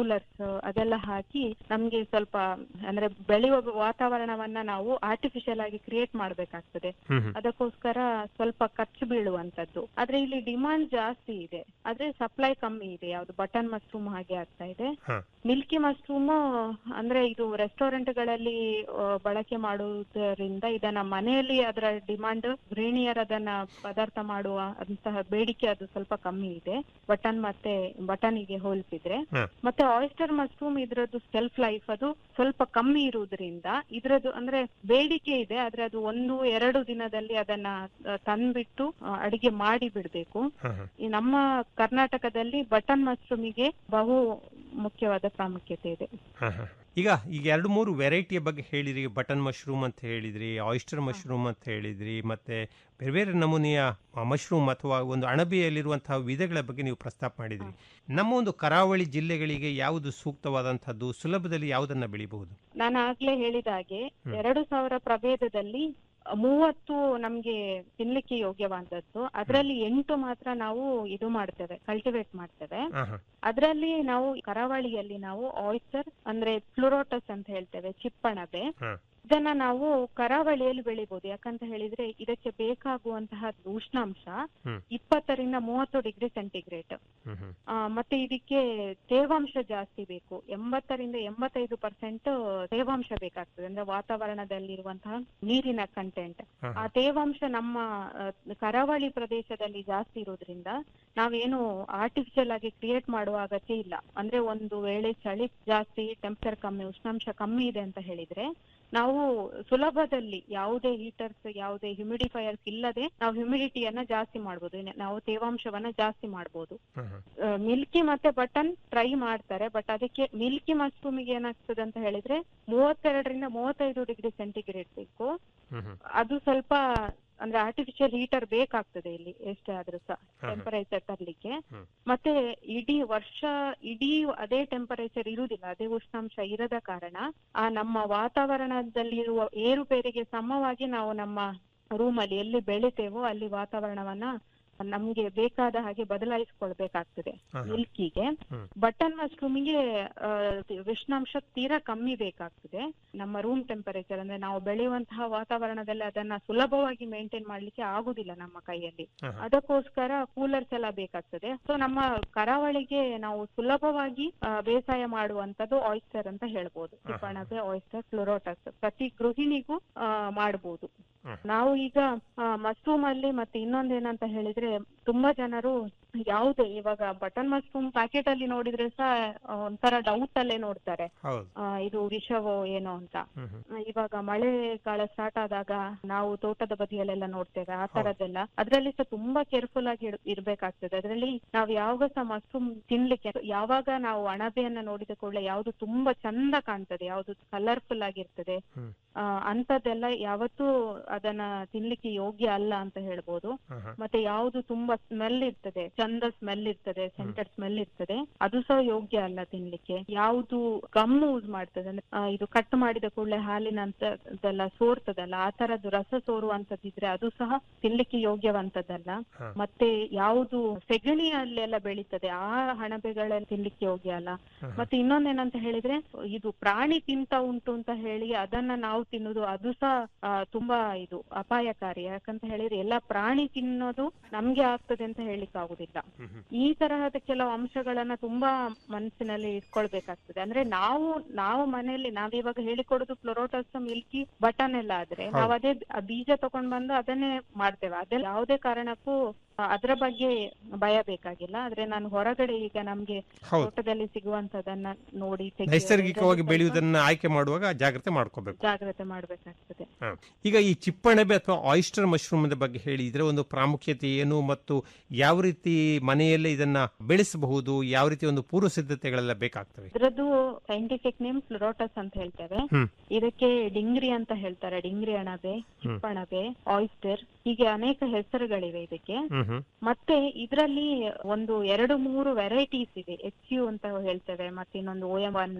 ಕೂಲರ್ಸ್ ಅದೆಲ್ಲ ಹಾಕಿ ನಮ್ಗೆ ಸ್ವಲ್ಪ ಅಂದ್ರೆ ಬೆಳೆಯುವ ವಾತಾವರಣವನ್ನ ನಾವು ಆರ್ಟಿಫಿಷಿಯಲ್ ಆಗಿ ಕ್ರಿಯೇಟ್ ಮಾಡ್ಬೇಕಾಗ್ತದೆ ಹ್ಮ್ ಹ್ಮ್. ಅದಕ್ಕೋಸ್ಕರ ಸ್ವಲ್ಪ ಖರ್ಚು ಬೀಳುವಂತದ್ದು ಆದ್ರೆ ಇಲ್ಲಿ ಡಿಮಾಂಡ್ ಜಾಸ್ತಿ ಇದೆ ಆದ್ರೆ ಸಪ್ಲೈ ಕಮ್ಮಿ ಇದೆ ಯಾವ್ದು ಬಟನ್ ಮಶ್ರೂಮ್ ಹಾಗೆ ಆಗ್ತಾ ಇದೆ ಹ. ಮಿಲ್ಕಿ ಮಶ್ರೂಮ್ ಅಂದ್ರೆ ಇದು ರೆಸ್ಟೋರೆಂಟ್ ಗಳಲ್ಲಿ ಆ, ಬಳಕೆ ಮಾಡುವುದರಿಂದ ಇದನ್ನ ಮನೆಯಲ್ಲಿ ಅದರ ಡಿಮಾಂಡ್ ಗೃಹಿಣಿಯರು ಅದನ್ನ ಪದಾರ್ಥ ಮಾಡುವ ಅಂತಹ ಬೇಡಿಕೆ ಅದು ಸ್ವಲ್ಪ ಕಮ್ಮಿ ಇದೆ ಬಟನ್ ಮತ್ತೆ ಬಟನಿಗೆ ಹೋಲಿಸಿದ್ರೆ ಹ. ಮತ್ತೆ ಆಯಿಸ್ಟರ್ ಮಶ್ರೂಮ್ ಇದ್ರದ್ದು ಸೆಲ್ಫ್ ಲೈಫ್ ಅದು ಸ್ವಲ್ಪ ಕಮ್ಮಿ ಇರುವುದರಿಂದ ಇದ್ರದ್ದು ಅಂದ್ರೆ ಬೇಡಿಕೆ ಇದೆ ಆದ್ರೆ ಅದು ಒಂದು ಎರಡು ದಿನದಲ್ಲಿ ಅದನ್ನ ಆ, ತಂದ್ಬಿಟ್ಟು ಆ, ಅಡಿಗೆ ಮಾಡಿ ಬಿಡ್ಬೇಕು ಹ, ಹ. ಈ ನಮ್ಮ ಕರ್ನಾಟಕದಲ್ಲಿ ಬಟನ್ ಮಶ್ರೂಮಿಗೆ ಬಹು ಮುಖ್ಯವಾದ ಪ್ರಾಮುಖ್ಯತೆ ಇದೆ ಹ, ಹ. ಈಗ ಈಗ ಎರಡು ಮೂರು ವೆರೈಟಿಯ ಬಗ್ಗೆ ಹೇಳಿದ್ರಿ ಬಟನ್ ಮಶ್ರೂಮ್ ಅಂತ ಹೇಳಿದ್ರಿ ಆಯಿಸ್ಟರ್ ಮಶ್ರೂಮ್ ಅಂತ ಹೇಳಿದ್ರಿ ಮತ್ತೆ ಬೇರೆ ಬೇರೆ ನಮೂನೆಯ ಮಶ್ರೂಮ್ ಅಥವಾ ಒಂದು ಅಣಬೆಯಲ್ಲಿರುವಂತಹ ವಿಧಗಳ ಬಗ್ಗೆ ನೀವು ಪ್ರಸ್ತಾಪ ಮಾಡಿದ್ರಿ ನಮ್ಮ ಒಂದು ಕರಾವಳಿ ಜಿಲ್ಲೆಗಳಿಗೆ ಯಾವುದು ಸೂಕ್ತವಾದಂತಹದ್ದು ಸುಲಭದಲ್ಲಿ ಯಾವುದನ್ನ ಬೆಳಿಬಹುದು ನಾನು ಆಗ್ಲೇ ಹೇಳಿದ ಹಾಗೆ ಹ್ಮ್. ಎರಡು ಸಾವಿರ ಪ್ರಭೇದದಲ್ಲಿ ಮೂವತ್ತು ನಮ್ಗೆ ತಿನ್ಲಿಕ್ಕೆ ಯೋಗ್ಯವಾದದ್ದು ಅದರಲ್ಲಿ ಎಂಟು ಮಾತ್ರ ನಾವು ಇದು ಮಾಡ್ತೇವೆ ಕಲ್ಟಿವೇಟ್ ಮಾಡ್ತೇವೆ ಹ, ಹ. ಅದರಲ್ಲಿ ನಾವು ಕರಾವಳಿಯಲ್ಲಿ ನಾವು ಆಯಿಸ್ಟರ್ ಅಂದ್ರೆ ಫ್ಲುರೋಟಸ್ ಅಂತ ಹೇಳ್ತೇವೆ ಚಿಪ್ಪಣಬೆ ಹ. ಇದನ್ನ ನಾವು ಕರಾವಳಿಯಲ್ಲಿ ಬೆಳಿಬಹುದು ಯಾಕಂತ ಹೇಳಿದ್ರೆ ಇದಕ್ಕೆ ಬೇಕಾಗುವಂತಹ ಉಷ್ಣಾಂಶ ಹ್ಮ್. ಇಪ್ಪತ್ತರಿಂದ ಮೂವತ್ತು ಡಿಗ್ರಿ ಸೆಂಟಿಗ್ರೇಡ್ ಹ್ಮ್, ಹ್ಮ್. ಆ, ಮತ್ತೆ ಇದಕ್ಕೆ ತೇವಾಂಶ ಜಾಸ್ತಿ ಬೇಕು ಎಂಬತ್ತರಿಂದ ಎಂಬತ್ತೈದು ಪರ್ಸೆಂಟ್ ತೇವಾಂಶ ಬೇಕಾಗ್ತದೆ ಅಂದ್ರೆ ವಾತಾವರಣದಲ್ಲಿರುವಂತಹ ನೀರಿನ ಕಂಟೆಂಟ್ ಹ, ಆ ಹ. ತೇವಾಂಶ ನಮ್ಮ ಆ, ಕರಾವಳಿ ಪ್ರದೇಶದಲ್ಲಿ ಜಾಸ್ತಿ ಇರೋದ್ರಿಂದ ನಾವೇನು ಆರ್ಟಿಫಿಷಿಯಲ್ ಆಗಿ ಕ್ರಿಯೇಟ್ ಮಾಡುವ ಅಗತ್ಯ ಇಲ್ಲ ಅಂದ್ರೆ ಒಂದು ವೇಳೆ ಚಳಿ ಜಾಸ್ತಿ ಟೆಂಪರೇಚರ್ ಕಮ್ಮಿ ಉಷ್ಣಾಂಶ ಕಮ್ಮಿ ಇದೆ ಅಂತ ಹೇಳಿದ್ರೆ ನಾವು ಸುಲಭದಲ್ಲಿ ಯಾವುದೇ ಹೀಟರ್ಸ್ ಯಾವುದೇ ಹ್ಯುಮಿಡಿಫೈಯರ್ಸ್ ಇಲ್ಲದೆ ನಾವು ಹ್ಯುಮಿಡಿಟಿಯನ್ನ ಜಾಸ್ತಿ ಮಾಡ್ಬೋದು ಇನ್ನು ನಾವು ತೇವಾಂಶವನ್ನ ಜಾಸ್ತಿ ಮಾಡ್ಬೋದು ಹ, ಹ. ಮಿಲ್ಕಿ ಮತ್ತೆ ಬಟನ್ ಟ್ರೈ ಮಾಡ್ತಾರೆ ಬಟ್ ಅದಕ್ಕೆ ಮಿಲ್ಕಿ ಮಶ್ರೂಮಿಗೆ ಏನಾಗ್ತದೆ ಅಂತ ಹೇಳಿದ್ರೆ ಮೂವತ್ತೆರಡರಿಂದ ಮೂವತ್ತೈದು ಡಿಗ್ರಿ ಸೆಂಟಿಗ್ರೇಡ್ ಬೇಕು ಹ್ಮ್, ಹ್ಮ್. ಅದು ಸ್ವಲ್ಪ ಅಂದ್ರೆ ಆರ್ಟಿಫಿಷಿಯಲ್ ಹೀಟರ್ ಬೇಕಾಗ್ತದೆ ಇಲ್ಲಿ ಎಷ್ಟೇ ಆದ್ರೂ ಸಹ ಹ, ಹ. ಟೆಂಪರೇಚರ್ ತರ್ಲಿಕ್ಕೆ ಹ್ಮ್. ಮತ್ತೆ ಇಡೀ ವರ್ಷ ಇಡೀ ಅದೇ ಟೆಂಪರೇಚರ್ ಇರುವುದಿಲ್ಲ ಅದೇ ಉಷ್ಣಾಂಶ ಇರದ ಕಾರಣ ಆ ನಮ್ಮ ವಾತಾವರಣದಲ್ಲಿರುವ ಏರುಪೇರಿಗೆ ಸಮವಾಗಿ ನಾವು ನಮ್ಮ ರೂಮ್ ಅಲ್ಲಿ ಎಲ್ಲಿ ಬೆಳಿತೇವೋ ಅಲ್ಲಿ ವಾತಾವರಣವನ್ನ ನಮ್ಗೆ ಬೇಕಾದ ಹಾಗೆ ಬದಲಾಯಿಸ್ಕೊಳ್ಬೇಕಾಗ್ತದೆ ಹ, ಹ. ಮಿಲ್ಕಿಗೆ ಹ್ಮ್. ಬಟನ್ ಮಶ್ರೂಮಿಗೆ ಆ, ಉಷ್ಣಾಂಶ ತೀರಾ ಕಮ್ಮಿ ಬೇಕಾಗ್ತದೆ ನಮ್ಮ ರೂಮ್ ಟೆಂಪರೇಚರ್ ಅಂದ್ರೆ ನಾವು ಬೆಳೆಯುವಂತಹ ವಾತಾವರಣದಲ್ಲಿ ಅದನ್ನ ಸುಲಭವಾಗಿ ಮೇಂಟೈನ್ ಮಾಡ್ಲಿಕ್ಕೆ ಆಗುದಿಲ್ಲ ನಮ್ಮ ಕೈಯಲ್ಲಿ ಹ, ಹ. ಅದಕ್ಕೋಸ್ಕರ ಕೂಲರ್ಸ್ ಎಲ್ಲ ಬೇಕಾಗ್ತದೆ ಸೊ ನಮ್ಮ ಕರಾವಳಿಗೆ ನಾವು ಸುಲಭವಾಗಿ ಆ, ಬೇಸಾಯ ಮಾಡುವಂತದ್ದು ಆಯಿಸ್ಟರ್ ಅಂತ ಹೇಳ್ಬೋದು ಹ, ಹ. ಚಿಪ್ಪಣಬೆ ಆಯಿಸ್ಟರ್ ಫ್ಲೋರೋಟಸ್ ಪ್ರತಿ ಗೃಹಿಣಿಗೂ ಆ, ಮಾಡ್ಬೋದು ಹ. ನಾವು ಈಗ ಮಶ್ರೂಮ್ ಅಲ್ಲಿ ಮತ್ತೆ ಇನ್ನೊಂದೇನಂತ ಹೇಳಿದ್ರೆ ತುಂಬಾ ಜನರು ಯಾವುದೇ ಇವಾಗ ಬಟನ್ ಮಶ್ರೂಮ್ ಪ್ಯಾಕೆಟ್ ಅಲ್ಲಿ ನೋಡಿದ್ರೆ ಸಹ ಆ, ಒಂಥರ ಡೌಟ್ ಅಲ್ಲೇ ನೋಡ್ತಾರೆ ಹೌದು ಆ, ಇದು ವಿಷವೋ ಏನೋ ಅಂತ ಹ್ಮ್, ಹ್ಮ್. ಆ, ಇವಾಗ ಮಳೆಗಾಲ ಸ್ಟಾರ್ಟ್ ಆದಾಗ ನಾವು ತೋಟದ ಬದಿಯಲ್ಲೆಲ್ಲ ನೋಡ್ತೇವೆ ಆ ತರದ್ದೆಲ್ಲ ಅದ್ರಲ್ಲಿ ಸಹ ತುಂಬಾ ಕೇರ್ಫುಲ್ ಆಗಿ ಇರ್- ಇರ್ಬೇಕಾಗ್ತದೆ ಅದ್ರಲ್ಲಿ ನಾವು ಯಾವಾಗ ಸಹ ಮಶ್ರೂಮ್ ತಿನ್ಲಿಕ್ಕೆ ಯಾವಾಗ ನಾವು ಅಣಬೆಯನ್ನ ನೋಡಿದ ಕೂಡಲೇ ಯಾವ್ದು ತುಂಬಾ ಚಂದ ಕಾಣ್ತದೆ ಯಾವ್ದು ಕಲರ್ಫುಲ್ ಆಗಿರ್ತದೆ ಹ್ಮ್. ಆ, ಅಂತದ್ದೆಲ್ಲ ಯಾವತ್ತೂ ಅದನ್ನ ತಿನ್ಲಿಕ್ಕೆ ಯೋಗ್ಯ ಅಲ್ಲ ಅಂತ ಹೇಳ್ಬೋದು ಹ, ಹ. ಮತ್ತೆ ಯಾವ್ದು ತುಂಬಾ ಸ್ಮೆಲ್ ಇರ್ತದೆ ಚಂದ ಸ್ಮೆಲ್ ಇರ್ತದೆ ಸೆಂಟೆಡ್ ಸ್ಮೆಲ್ ಇರ್ತದೆ ಅದು ಸಹ ಯೋಗ್ಯ ಅಲ್ಲ ತಿನ್ಲಿಕ್ಕೆ ಯಾವ್ದು ಗಮ್ ಯೂಸ್ ಮಾಡ್ತದೆ ಅಂದ್ರೆ ಆ, ಇದು ಕಟ್ ಮಾಡಿದ ಕೂಡಲೇ ಹಾಲಿನಂತದೆಲ್ಲ ಸೋರ್ತದಲ್ಲ ಆ ತರದ್ದು ರಸ ಸೋರುವಂತದ್ದಿದ್ರೆ ಅದು ಸಹ ತಿನ್ಲಿಕ್ಕೆ ಯೋಗ್ಯವಂತದ್ದಲ್ಲ ಹ. ಮತ್ತೆ ಯಾವುದು ಸೆಗಣಿಯಲ್ಲೆಲ್ಲ ಬೆಳೀತದೆ ಆ ಹಣಬೆಗಳೆಲ್ಲ ತಿನ್ಲಿಕ್ಕೆ ಯೋಗ್ಯ ಅಲ್ಲ ಹ, ಹ. ಮತ್ತೆ ಇನ್ನೊಂದೇನಂತ ಹೇಳಿದ್ರೆ ಇದು ಪ್ರಾಣಿ ತಿಂತ ಉಂಟು ಅಂತ ಹೇಳಿ ಅದನ್ನ ನಾವು ತಿನ್ನುದು ಅದು ಸಹ ಆ, ತುಂಬಾ ಇದು ಅಪಾಯಕಾರಿ ಯಾಕಂತ ಹೇಳಿದ್ರೆ ಎಲ್ಲ ಪ್ರಾಣಿ ತಿನ್ನೋದು ನಮ್ಗೆ ಆಗ್ತದೆ ಅಂತ ಹೇಳಿಕ್ ಆಗುದಿಲ್ಲ ಹ್ಮ್, ಹ್ಮ್. ಈ ತರಹದ ಕೆಲವು ಅಂಶಗಳನ್ನ ತುಂಬಾ ಮನಸ್ಸಿನಲ್ಲಿ ಇಟ್ಕೊಳ್ಬೇಕಾಗ್ತದೆ ಅಂದ್ರೆ ನಾವು ನಾವು ಮನೆಯಲ್ಲಿ ನಾವಿವಾಗ ಹೇಳಿಕೊಡುದು ಫ್ಲೋರೋಟಸ್ ಮಿಲ್ಕಿ ಬಟನ್ ಎಲ್ಲ ಆದ್ರೆ ನಾವು ಅದೇ ಆ ಬೀಜ ತಕೊಂಡ್ ಬಂದು ಅದನ್ನೇ ಮಾಡ್ತೇವೆ ಅದೆಲ್ಲ ಯಾವುದೇ ಕಾರಣಕ್ಕೂ ಆ, ಅದರ ಬಗ್ಗೆ ಭಯ ಬೇಕಾಗಿಲ್ಲ ಆದ್ರೆ ನಾನು ಹೊರಗಡೆ ಈಗ ನಮ್ಗೆ ಹೌದು ತೋಟದಲ್ಲಿ ಸಿಗುವಂತದನ್ನ ನೋಡಿ ತೆಗೆಯೋದು, ನೈಸರ್ಗಿಕವಾಗಿ ಇದರಲ್ಲಿ ಬೆಳೆಯುವುದನ್ನ ಆಯ್ಕೆ ಮಾಡುವಾಗ ಜಾಗ್ರತೆ ಮಾಡ್ಕೋಬೇಕು ಸ್ವಲ್ಪ ಜಾಗ್ರತೆ ಮಾಡ್ಬೇಕಾಗ್ತದೆ ಹ. ಈಗ ಈ ಚಿಪ್ಪಣಬೆ ಅಥವಾ ಆಯಿಸ್ಟರ್ ಮಶ್ರೂಮ್ ಬಗ್ಗೆ ಹೇಳಿ ಇದರ ಒಂದು ಪ್ರಾಮುಖ್ಯತೆ ಏನು ಮತ್ತು ಯಾವ ರೀತಿ ಮನೆಯಲ್ಲೇ ಇದನ್ನ ಬೆಳೆಸಬಹುದು ಯಾವ ರೀತಿ ಒಂದು ಪೂರ್ವ ಸಿದ್ಧತೆಗಳೆಲ್ಲ ಬೇಕಾಗ್ತವೆ ಇದ್ರದ್ದು ಸೈಂಟಿಫಿಕ್ ನೇಮ್ ಫ್ಲೋರೋಟಸ್ ಅಂತ ಹೇಳ್ತೇವೆ ಹ್ಮ್. ಇದಕ್ಕೆ ಡಿಂಗ್ರಿ ಅಂತ ಹೇಳ್ತಾರೆ ಡಿಂಗ್ರಿ ಅಣಬೆ ಚಿಪ್ಪಣಬೆ ಆಯಿಸ್ಟರ್ ಹೀಗೆ ಅನೇಕ ಹೆಸರುಗಳಿವೆ ಇದಕ್ಕೆ ಹ್ಮ್ ಹ್ಮ್ ಮತ್ತೆ ಇದರಲ್ಲಿ ಒಂದು ಎರಡು ಮೂರು ವೆರೈಟೀಸ್ ಇದೆ ಎಚ್ ಯು ಅಂತ ಹೇಳ್ತೇವೆ ಮತ್ತೆ ಇನ್ನೊಂದು ಓ ಎಂ ಒನ್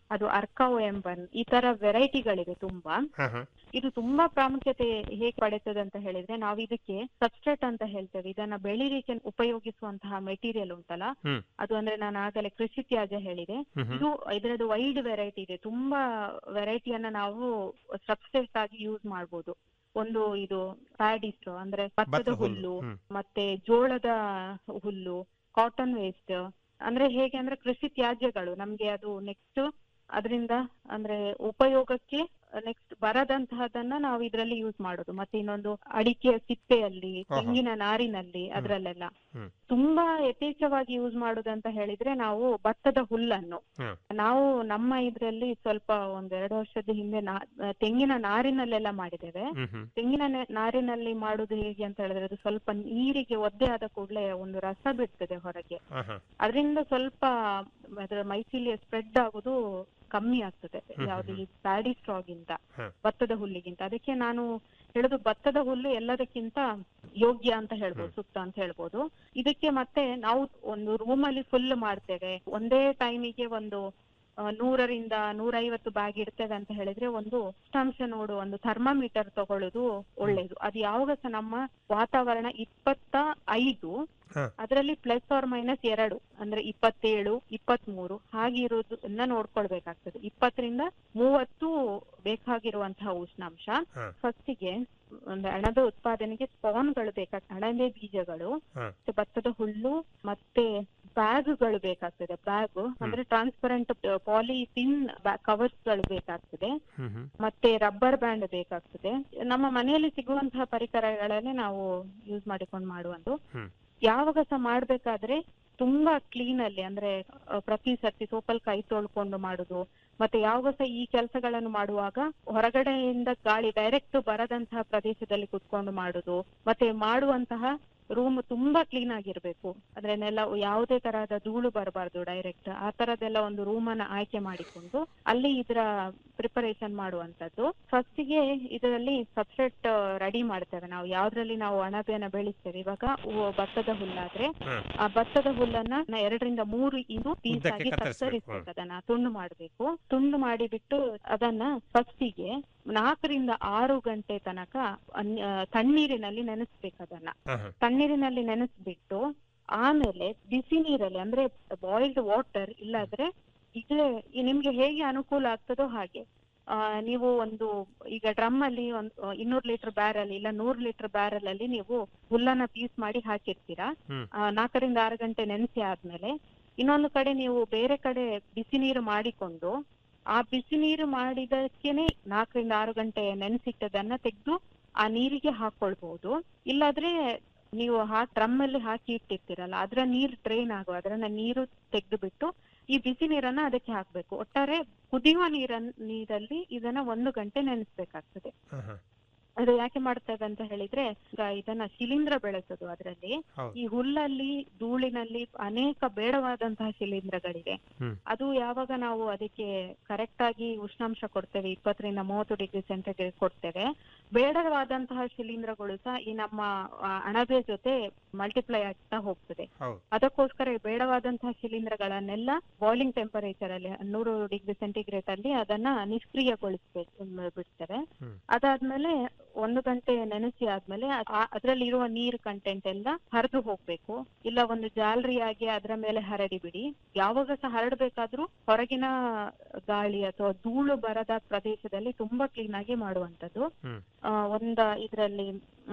ಅದು ಅರ್ಕಾವ್ ಎಂಬನ್ ಈ ತರ ವೆರೈಟಿಗಳಿವೆ ತುಂಬಾ ಇದು ತುಂಬಾ ಪ್ರಾಮುಖ್ಯತೆ ಹೇಗೆ ಪಡೆಯುತ್ತದೆ ಅಂತ ಹೇಳಿದ್ರೆ ನಾವು ಇದಕ್ಕೆ ಸಬ್ಸ್ಟ್ರೇಟ್ ಅಂತ ಹೇಳ್ತೇವೆ ಇದನ್ನ ಬೆಳಿಲಿಕ್ಕೆ ಉಪಯೋಗಿಸುವಂತಹ ಮೆಟೀರಿಯಲ್ ಉಂಟಲ್ಲ ಹ್ಮ್. ಅದು ಅಂದ್ರೆ ನಾನು ಆಗಲೇ ಕೃಷಿ ತ್ಯಾಜ್ಯ ಹೇಳಿದೆ ಹ್ಮ್ ಇದು ಇದರದ್ದು ವೈಡ್ ವೆರೈಟಿ ಇದೆ ತುಂಬಾ ವೆರೈಟಿಯನ್ನ ನಾವು ಸಬ್ಸ್ಟ್ರೇಟ್ ಆಗಿ ಯೂಸ್ ಮಾಡ್ಬೋದು ಒಂದು ಇದು ಪ್ಯಾಡಿಸ್ಟೋ ಅಂದ್ರೆ ಭತ್ತದ ಭತ್ತದ ಹುಲ್ಲು. ಹುಲ್ಲು ಹ್ಮ್. ಮತ್ತೆ ಜೋಳದ ಹುಲ್ಲು ಕಾಟನ್ ವೇಸ್ಟ್ ಅಂದ್ರೆ ಹೇಗೆ ಅಂದ್ರೆ ಕೃಷಿ ತ್ಯಾಜ್ಯಗಳು ನಮ್ಗೆ ಅದು ನೆಕ್ಸ್ಟ್ ಅದರಿಂದ ಅಂದ್ರೆ ಉಪಯೋಗಕ್ಕೆ ನೆಕ್ಸ್ಟ್ ಬರದಂತಹದನ್ನ ನಾವು ಇದರಲ್ಲಿ ಯೂಸ್ ಮಾಡೋದು ಮತ್ತೆ ಇನ್ನೊಂದು ಅಡಿಕೆಯ ಸಿಪ್ಪೆಯಲ್ಲಿ ಆಹಾ. ತೆಂಗಿನ ನಾರಿನಲ್ಲಿ ಅದ್ರಲ್ಲೆಲ್ಲ ಹ್ಮ್. ತುಂಬಾ ಯಥೇಚ್ಛವಾಗಿ ಯೂಸ್ ಮಾಡುದಂತ ಹೇಳಿದ್ರೆ ನಾವು ಭತ್ತದ ಹುಲ್ಲನ್ನು ಹ್ಮ್. ನಾವು ನಮ್ಮ ಇದ್ರಲ್ಲಿ ಸ್ವಲ್ಪ ಒಂದ್ ಎರಡು ವರ್ಷದ ಹಿಂದೆ ನಾ- ತೆಂಗಿನ ನಾರಿನಲ್ಲೆಲ್ಲ ಮಾಡಿದ್ದೇವೆ ಹ್ಮ್ ಹ್ಮ್ ತೆಂಗಿನ ನೆ- ನಾರಿನಲ್ಲಿ ಮಾಡುದು ಹೇಗೆ ಅಂತ ಹೇಳಿದ್ರೆ ಅದು ಸ್ವಲ್ಪ ನೀರಿಗೆ ಒದ್ದೆ ಆದ ಕೂಡಲೇ ಒಂದು ರಸ ಬಿಡ್ತದೆ ಹೊರಗೆ ಹಾ, ಹಾ. ಅದರಿಂದ ಸ್ವಲ್ಪ ಅದರ ಮೈಸೀಲಿಯ ಸ್ಪ್ರೆಡ್ ಆಗುದು ಕಮ್ಮಿ ಆಗ್ತದೆ ಹ್ಮ್ ಯಾವ್ದು ಹ್ಮ್. ಈ ಪ್ಯಾಡಿ ಸ್ಟ್ರಾಗಿಂತ ಹ. ಭತ್ತದ ಹುಲ್ಲಿಗಿಂತ ಅದಕ್ಕೆ ನಾನು ಹೇಳುದು ಭತ್ತದ ಹುಲ್ಲು ಎಲ್ಲದಕ್ಕಿಂತ ಯೋಗ್ಯ ಅಂತ ಹೇಳ್ಬೋದು ಹ್ಮ್. ಸೂಕ್ತ ಅಂತ ಹೇಳ್ಬೋದು ಇದಕ್ಕೆ ಮತ್ತೆ ನಾವು ಒಂದು ರೂಮ್ ಅಲ್ಲಿ ಫುಲ್ ಮಾಡ್ತೇವೆ ಒಂದೇ ಟೈಮಿಗೆ ಒಂದು ಆ, ನೂರರಿಂದ ನೂರೈವತ್ತು ಬ್ಯಾಗ್ ಇಡ್ತೇವೆ ಅಂತ ಹೇಳಿದ್ರೆ ಒಂದು ಉಷ್ಣಾಂಶ ನೋಡು ಒಂದು ಥರ್ಮಾಮೀಟರ್ ತಗೊಳ್ಳೋದು ಒಳ್ಳೇದು ಅದು ಯಾವಾಗ ಸಹ ನಮ್ಮ ವಾತಾವರಣ ಇಪ್ಪತ್ತ ಐದು ಹ. ಅದರಲ್ಲಿ ಪ್ಲಸ್ ಆರ್ ಮೈನಸ್ ಎರಡು ಅಂದ್ರೆ ಇಪ್ಪತ್ತೇಳು ಇಪ್ಪತ್ಮೂರು ಹಾಗೆ ಇರೋದನ್ನ ನೋಡ್ಕೊಳ್ಬೇಕಾಗ್ತದೆ ಇಪ್ಪತ್ತರಿಂದ ಮೂವತ್ತು ಬೇಕಾಗಿರುವಂತಹ ಉಷ್ಣಾಂಶ ಹ. ಫಸ್ಟಿಗೆ ಒಂದು ಹಣದ ಉತ್ಪಾದನೆಗೆ ಸ್ಪಾನ್ಗಳು ಬೇಕಾಗ್ತದೆ ಅಣಬೆ ಬೀಜಗಳು ಹ. ಮತ್ತೆ ಭತ್ತದ ಹುಲ್ಲು ಮತ್ತೆ ಬ್ಯಾಗ್ಗಳು ಬೇಕಾಗ್ತದೆ ಬ್ಯಾಗ್ ಅಂದ್ರೆ ಟ್ರಾನ್ಸ್ಪರೆಂಟ್ ಪಾಲಿಥಿನ್ ಕವರ್ಸ್ ಗಳು ಬೇಕಾಗ್ತದೆ ಹ್ಮ್ ಹ್ಮ್ ಮತ್ತೆ ರಬ್ಬರ್ ಬ್ಯಾಂಡ್ ಬೇಕಾಗ್ತದೆ ನಮ್ಮ ಮನೆಯಲ್ಲಿ ಸಿಗುವಂತಹ ಪರಿಕರಗಳನ್ನೇ ನಾವು ಯೂಸ್ ಮಾಡಿಕೊಂಡು ಮಾಡುವಂತು ಹ್ಮ್. ಯಾವಾಗ ಸಹ ಮಾಡ್ಬೇಕಾದ್ರೆ ತುಂಬಾ ಕ್ಲೀನ್ ಅಲ್ಲಿ ಅಂದ್ರೆ ಅಹ್, ಪ್ರತಿ ಸರ್ತಿ ಸೋಪಲ್ ಕೈ ತೊಳ್ಕೊಂಡು ಮಾಡುದು ಮತ್ತೆ ಯಾವಾಗ ಸಹ ಈ ಕೆಲಸಗಳನ್ನು ಮಾಡುವಾಗ ಹೊರಗಡೆಯಿಂದ ಗಾಳಿ ಡೈರೆಕ್ಟ್ ಬರದಂತಹ ಪ್ರದೇಶದಲ್ಲಿ ಕುತ್ಕೊಂಡು ಮಾಡುದು ಮತ್ತೆ ಮಾಡುವಂತಹ ರೂಮ್ ತುಂಬಾ ಕ್ಲೀನ್ ಆಗಿರ್ಬೇಕು ಅಂದ್ರೆ ನೆಲ ಯಾವುದೇ ತರಹದ ಧೂಳು ಬರಬಾರ್ದು ಡೈರೆಕ್ಟ್ ಆ ತರದೆಲ್ಲ ಒಂದು ರೂಮ್ ಅನ್ನ ಆಯ್ಕೆ ಮಾಡಿಕೊಂಡು ಅಲ್ಲಿ ಇದರ ಪ್ರಿಪರೇಷನ್ ಮಾಡುವಂತದ್ದು ಫಸ್ಟಿಗೆ ಇದರಲ್ಲಿ ಸಬ್ಸ್ಟ್ರೇಟ್ ರೆಡಿ ಮಾಡ್ತೇವೆ ನಾವು ಯಾವ್ದ್ರಲ್ಲಿ ನಾವು ಅಣಬೆಯನ್ನ ಬೆಳೆಸ್ತೇವೆ ಇವಾಗ ಉ- ಭತ್ತದ ಹುಲ್ಲಾದ್ರೆ ಹ್ಮ್. ಆ ಭತ್ತದ ಹುಲ್ಲನ್ನ ನ- ಎರಡರಿಂದ ಮೂರು ಇಂಚು ಪೀಸ್ ಉದ್ದಕ್ಕೆ ಆಗಿ ಕತ್ತರಿಸ್ಬೇಕು. ಕತ್ತರಿಸ್ಬೇಕು ಅದನ್ನ ತುಂಡು ಮಾಡ್ಬೇಕು ತುಂಡು ಮಾಡಿಬಿಟ್ಟು ಅದನ್ನ ಫಸ್ಟಿಗೆ ನಾಲ್ಕರಿಂದ ಆರು ಗಂಟೆ ತನಕ ಅನ್- ಆ, ತಣ್ಣೀರಿನಲ್ಲಿ ನೆನೆಸ್ಬೇಕು ಅದನ್ನ ಹಾ, ಹಾ. ತಣ್ಣೀರಿನಲ್ಲಿ ನೆನೆಸ್ಬಿಟ್ಟು ಆಮೇಲೆ ಬಿಸಿ ನೀರಲ್ಲಿ ಅಂದ್ರೆ ಬಾಯ್ಲ್ಡ್ ವಾಟರ್ ಇಲ್ಲಾದ್ರೆ ಇದು ಈ ನಿಮ್ಗೆ ಹೇಗೆ ಅನುಕೂಲ ಆಗ್ತದೋ ಹಾಗೆ ಆ, ನೀವು ಒಂದು ಈಗ ಡ್ರಮ್ ಅಲ್ಲಿ ಒಂದು ಇನ್ನೂರು ಲೀಟರ್ ಬ್ಯಾರಲ್ ಇಲ್ಲ ನೂರು ಲೀಟರ್ ಬ್ಯಾರಲ್ ಅಲ್ಲಿ ನೀವು ಹುಲ್ಲನ್ನ ಪೀಸ್ ಮಾಡಿ ಹಾಕಿರ್ತೀರಾ ಹ್ಮ್. ಆ, ನಾಲ್ಕರಿಂದ ಆರು ಗಂಟೆ ನೆನೆಸಿ ಆದ್ಮೇಲೆ ಇನ್ನೊಂದು ಕಡೆ ನೀವು ಬೇರೆ ಕಡೆ ಬಿಸಿ ನೀರು ಮಾಡಿಕೊಂಡು ಆ ಬಿಸಿ ನೀರು ಮಾಡಿದಕ್ಕೇನೆ ನಾಲ್ಕರಿಂದ ಆರು ಗಂಟೆ ನೆನೆಸಿಟ್ಟದನ್ನ ತೆಗೆದು ಆ ನೀರಿಗೆ ಹಾಕೊಳ್ಬಹುದು ಇಲ್ಲಾದ್ರೆ ನೀವು ಹಾ ಡ್ರಮ್ ಅಲ್ಲಿ ಹಾಕಿ ಇಟ್ಟಿರ್ತೀರಲ್ಲ ಅದ್ರ ನೀರು ಡ್ರೈನ್ ಆಗುವ ಅದನ್ನ ನೀರು ತೆಗೆದು ಬಿಟ್ಟು ಈ ಬಿಸಿ ನೀರನ್ನ ಅದಕ್ಕೆ ಹಾಕ್ಬೇಕು ಒಟ್ಟಾರೆ ಕುದಿಯುವ ನೀರನ್ ನೀರಲ್ಲಿ ಇದನ್ನ ಒಂದು ಗಂಟೆ ನೆನೆಸ್ಬೇಕಾಗ್ತದೆ ಹಾ, ಹಾ. ಅದು ಯಾಕೆ ಮಾಡ್ತೇವೆ ಅಂತ ಹೇಳಿದ್ರೆ ಈಗ ಇದನ್ನ ಶಿಲೀಂಧ್ರ ಬೆಳೆಸೋದು ಅದರಲ್ಲಿ ಹೌದು. ಈ ಹುಲ್ಲಲ್ಲಿ ಧೂಳಿನಲ್ಲಿ ಅನೇಕ ಬೇಡವಾದಂತಹ ಶಿಲೀಂಧ್ರಗಳಿವೆ ಹ್ಮ್. ಅದು ಯಾವಾಗ ನಾವು ಅದಕ್ಕೆ ಕರೆಕ್ಟ್ ಆಗಿ ಉಷ್ಣಾಂಶ ಕೊಡ್ತೇವೆ ಇಪ್ಪತ್ತರಿಂದ ಮೂವತ್ತು ಡಿಗ್ರಿ ಸೆಂಟಿಗ್ರೇಡ್ ಕೊಡ್ತೇವೆ ಬೇಡವಾದಂತಹ ಶಿಲೀಂಧ್ರಗಳು ಸಹ ಈ ನಮ್ಮ ಆ, ಅಣಬೆ ಜೊತೆ ಮಲ್ಟಿಪ್ಲೈ ಆಗ್ತಾ ಹೋಗ್ತದೆ ಹೌದು ಅದಕ್ಕೋಸ್ಕರ ಈ ಬೇಡವಾದಂತಹ ಶಿಲೀಂಧ್ರಗಳನ್ನೆಲ್ಲ ಬಾಯ್ಲಿಂಗ್ ಟೆಂಪರೇಚರ್ ಅಲ್ಲಿ ನೂರು ಡಿಗ್ರಿ ಸೆಂಟಿಗ್ರೇಡ್ ಅಲ್ಲಿ ಅದನ್ನ ನಿಷ್ಕ್ರಿಯಗೊಳಿಸ್ಬೇಕು ಮ್, ಬಿಡ್ತಾರೆ ಹ್ಮ್. ಅದಾದ್ಮೇಲೆ ಒಂದು ಗಂಟೆ ನೆನೆಸಿ ಆದ್ಮೇಲೆ ಅದರಲ್ಲಿ ಇರುವ ನೀರ್ ಕಂಟೆಂಟ್ ಎಲ್ಲ ಹರಿದು ಹೋಗ್ಬೇಕು ಇಲ್ಲ ಒಂದು ಜಾಲರಿಯಾಗಿ ಅದರ ಮೇಲೆ ಹರಡಿ ಬಿಡಿ ಯಾವಾಗ ಸಹ ಹರಡ್ಬೇಕಾದ್ರೂ ಹೊರಗಿನ ಗಾಳಿ ಅಥವಾ ಧೂಳು ಬರದ ಪ್ರದೇಶದಲ್ಲಿ ತುಂಬಾ ಕ್ಲೀನ್ ಆಗಿ ಮಾಡುವಂತದ್ದು ಹ್ಮ್. ಆ, ಒಂದ ಇದರಲ್ಲಿ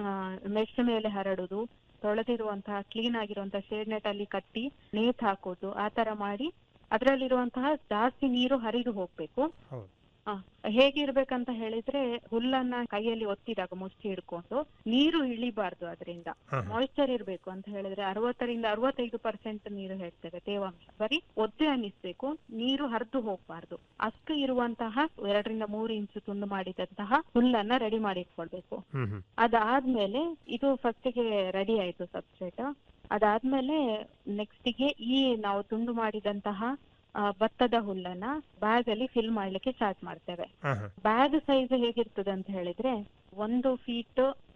ಮೆಶ್ ಮೇಲೆ ಹರಡುದು ತೊಳೆದಿರುವಂತಹ ಕ್ಲೀನ್ ಆಗಿರುವಂತಹ ಶೇಡ್ ನೆಟ್ ಅಲ್ಲಿ ಕಟ್ಟಿ ನೇತ್ ಹಾಕೋದು ಆ ತರ ಮಾಡಿ ಅದರಲ್ಲಿರುವಂತಹ ಜಾಸ್ತಿ ನೀರು ಹರಿದು ಹೋಗ್ಬೇಕು ಹೌದು. ಆ, ಹೇಗಿರ್ಬೇಕಂತ ಹೇಳಿದ್ರೆ ಹುಲ್ಲನ್ನ ಕೈಯಲ್ಲಿ ಒತ್ತಿದಾಗ ಮುಚ್ಚಿ ಹಿಡ್ಕೊಂಡು ನೀರು ಇಳಿಬಾರ್ದು ಅದರಿಂದ ಹಾ, ಹಾ. ಮಾಯಿಶ್ಚರ್ ಇರ್ಬೇಕು ಅಂತ ಹೇಳಿದ್ರೆ ಅರವತ್ತರಿಂದ ಅರವತ್ತೈದು ಪರ್ಸೆಂಟ್ ನೀರು ಹೇಳ್ತೇವೆ ತೇವಾಂಶ ಬರೀ ಒದ್ದೆ ಅನ್ನಿಸ್ಬೇಕು ನೀರು ಹರಿದು ಹೋಗ್ಬಾರ್ದು ಅಷ್ಟು ಇರುವಂತಹ ಎರಡರಿಂದ ಮೂರು ಇಂಚು ತುಂಡು ಮಾಡಿದಂತಹ ಹುಲ್ಲನ್ನ ರೆಡಿ ಮಾಡಿ ಇಟ್ಕೊಳ್ಬೇಕು ಹ್ಮ್ ಹ್ಮ್ ಅದಾದ್ಮೇಲೆ ಇದು ಫಸ್ಟಿಗೆ ರೆಡಿ ಆಯ್ತು ಸಬ್ಸ್ಟ್ರೇಟ್ ಅದಾದ್ಮೇಲೆ ನೆಕ್ಸ್ಟಿಗೆ ಈ ನಾವು ತುಂಡು ಮಾಡಿದಂತಹ ಆ, ಭತ್ತದ ಹುಲ್ಲನ್ನ ಬ್ಯಾಗ್ ಅಲ್ಲಿ ಫಿಲ್ ಮಾಡ್ಲಿಕ್ಕೆ ಸ್ಟಾರ್ಟ್ ಮಾಡ್ತೇವೆ ಹಾ, ಹಾ. ಬ್ಯಾಗ್ ಸೈಜ್ ಹೇಗಿರ್ತದೆ ಅಂತ ಹೇಳಿದ್ರೆ ಒಂದು ಫೀಟ್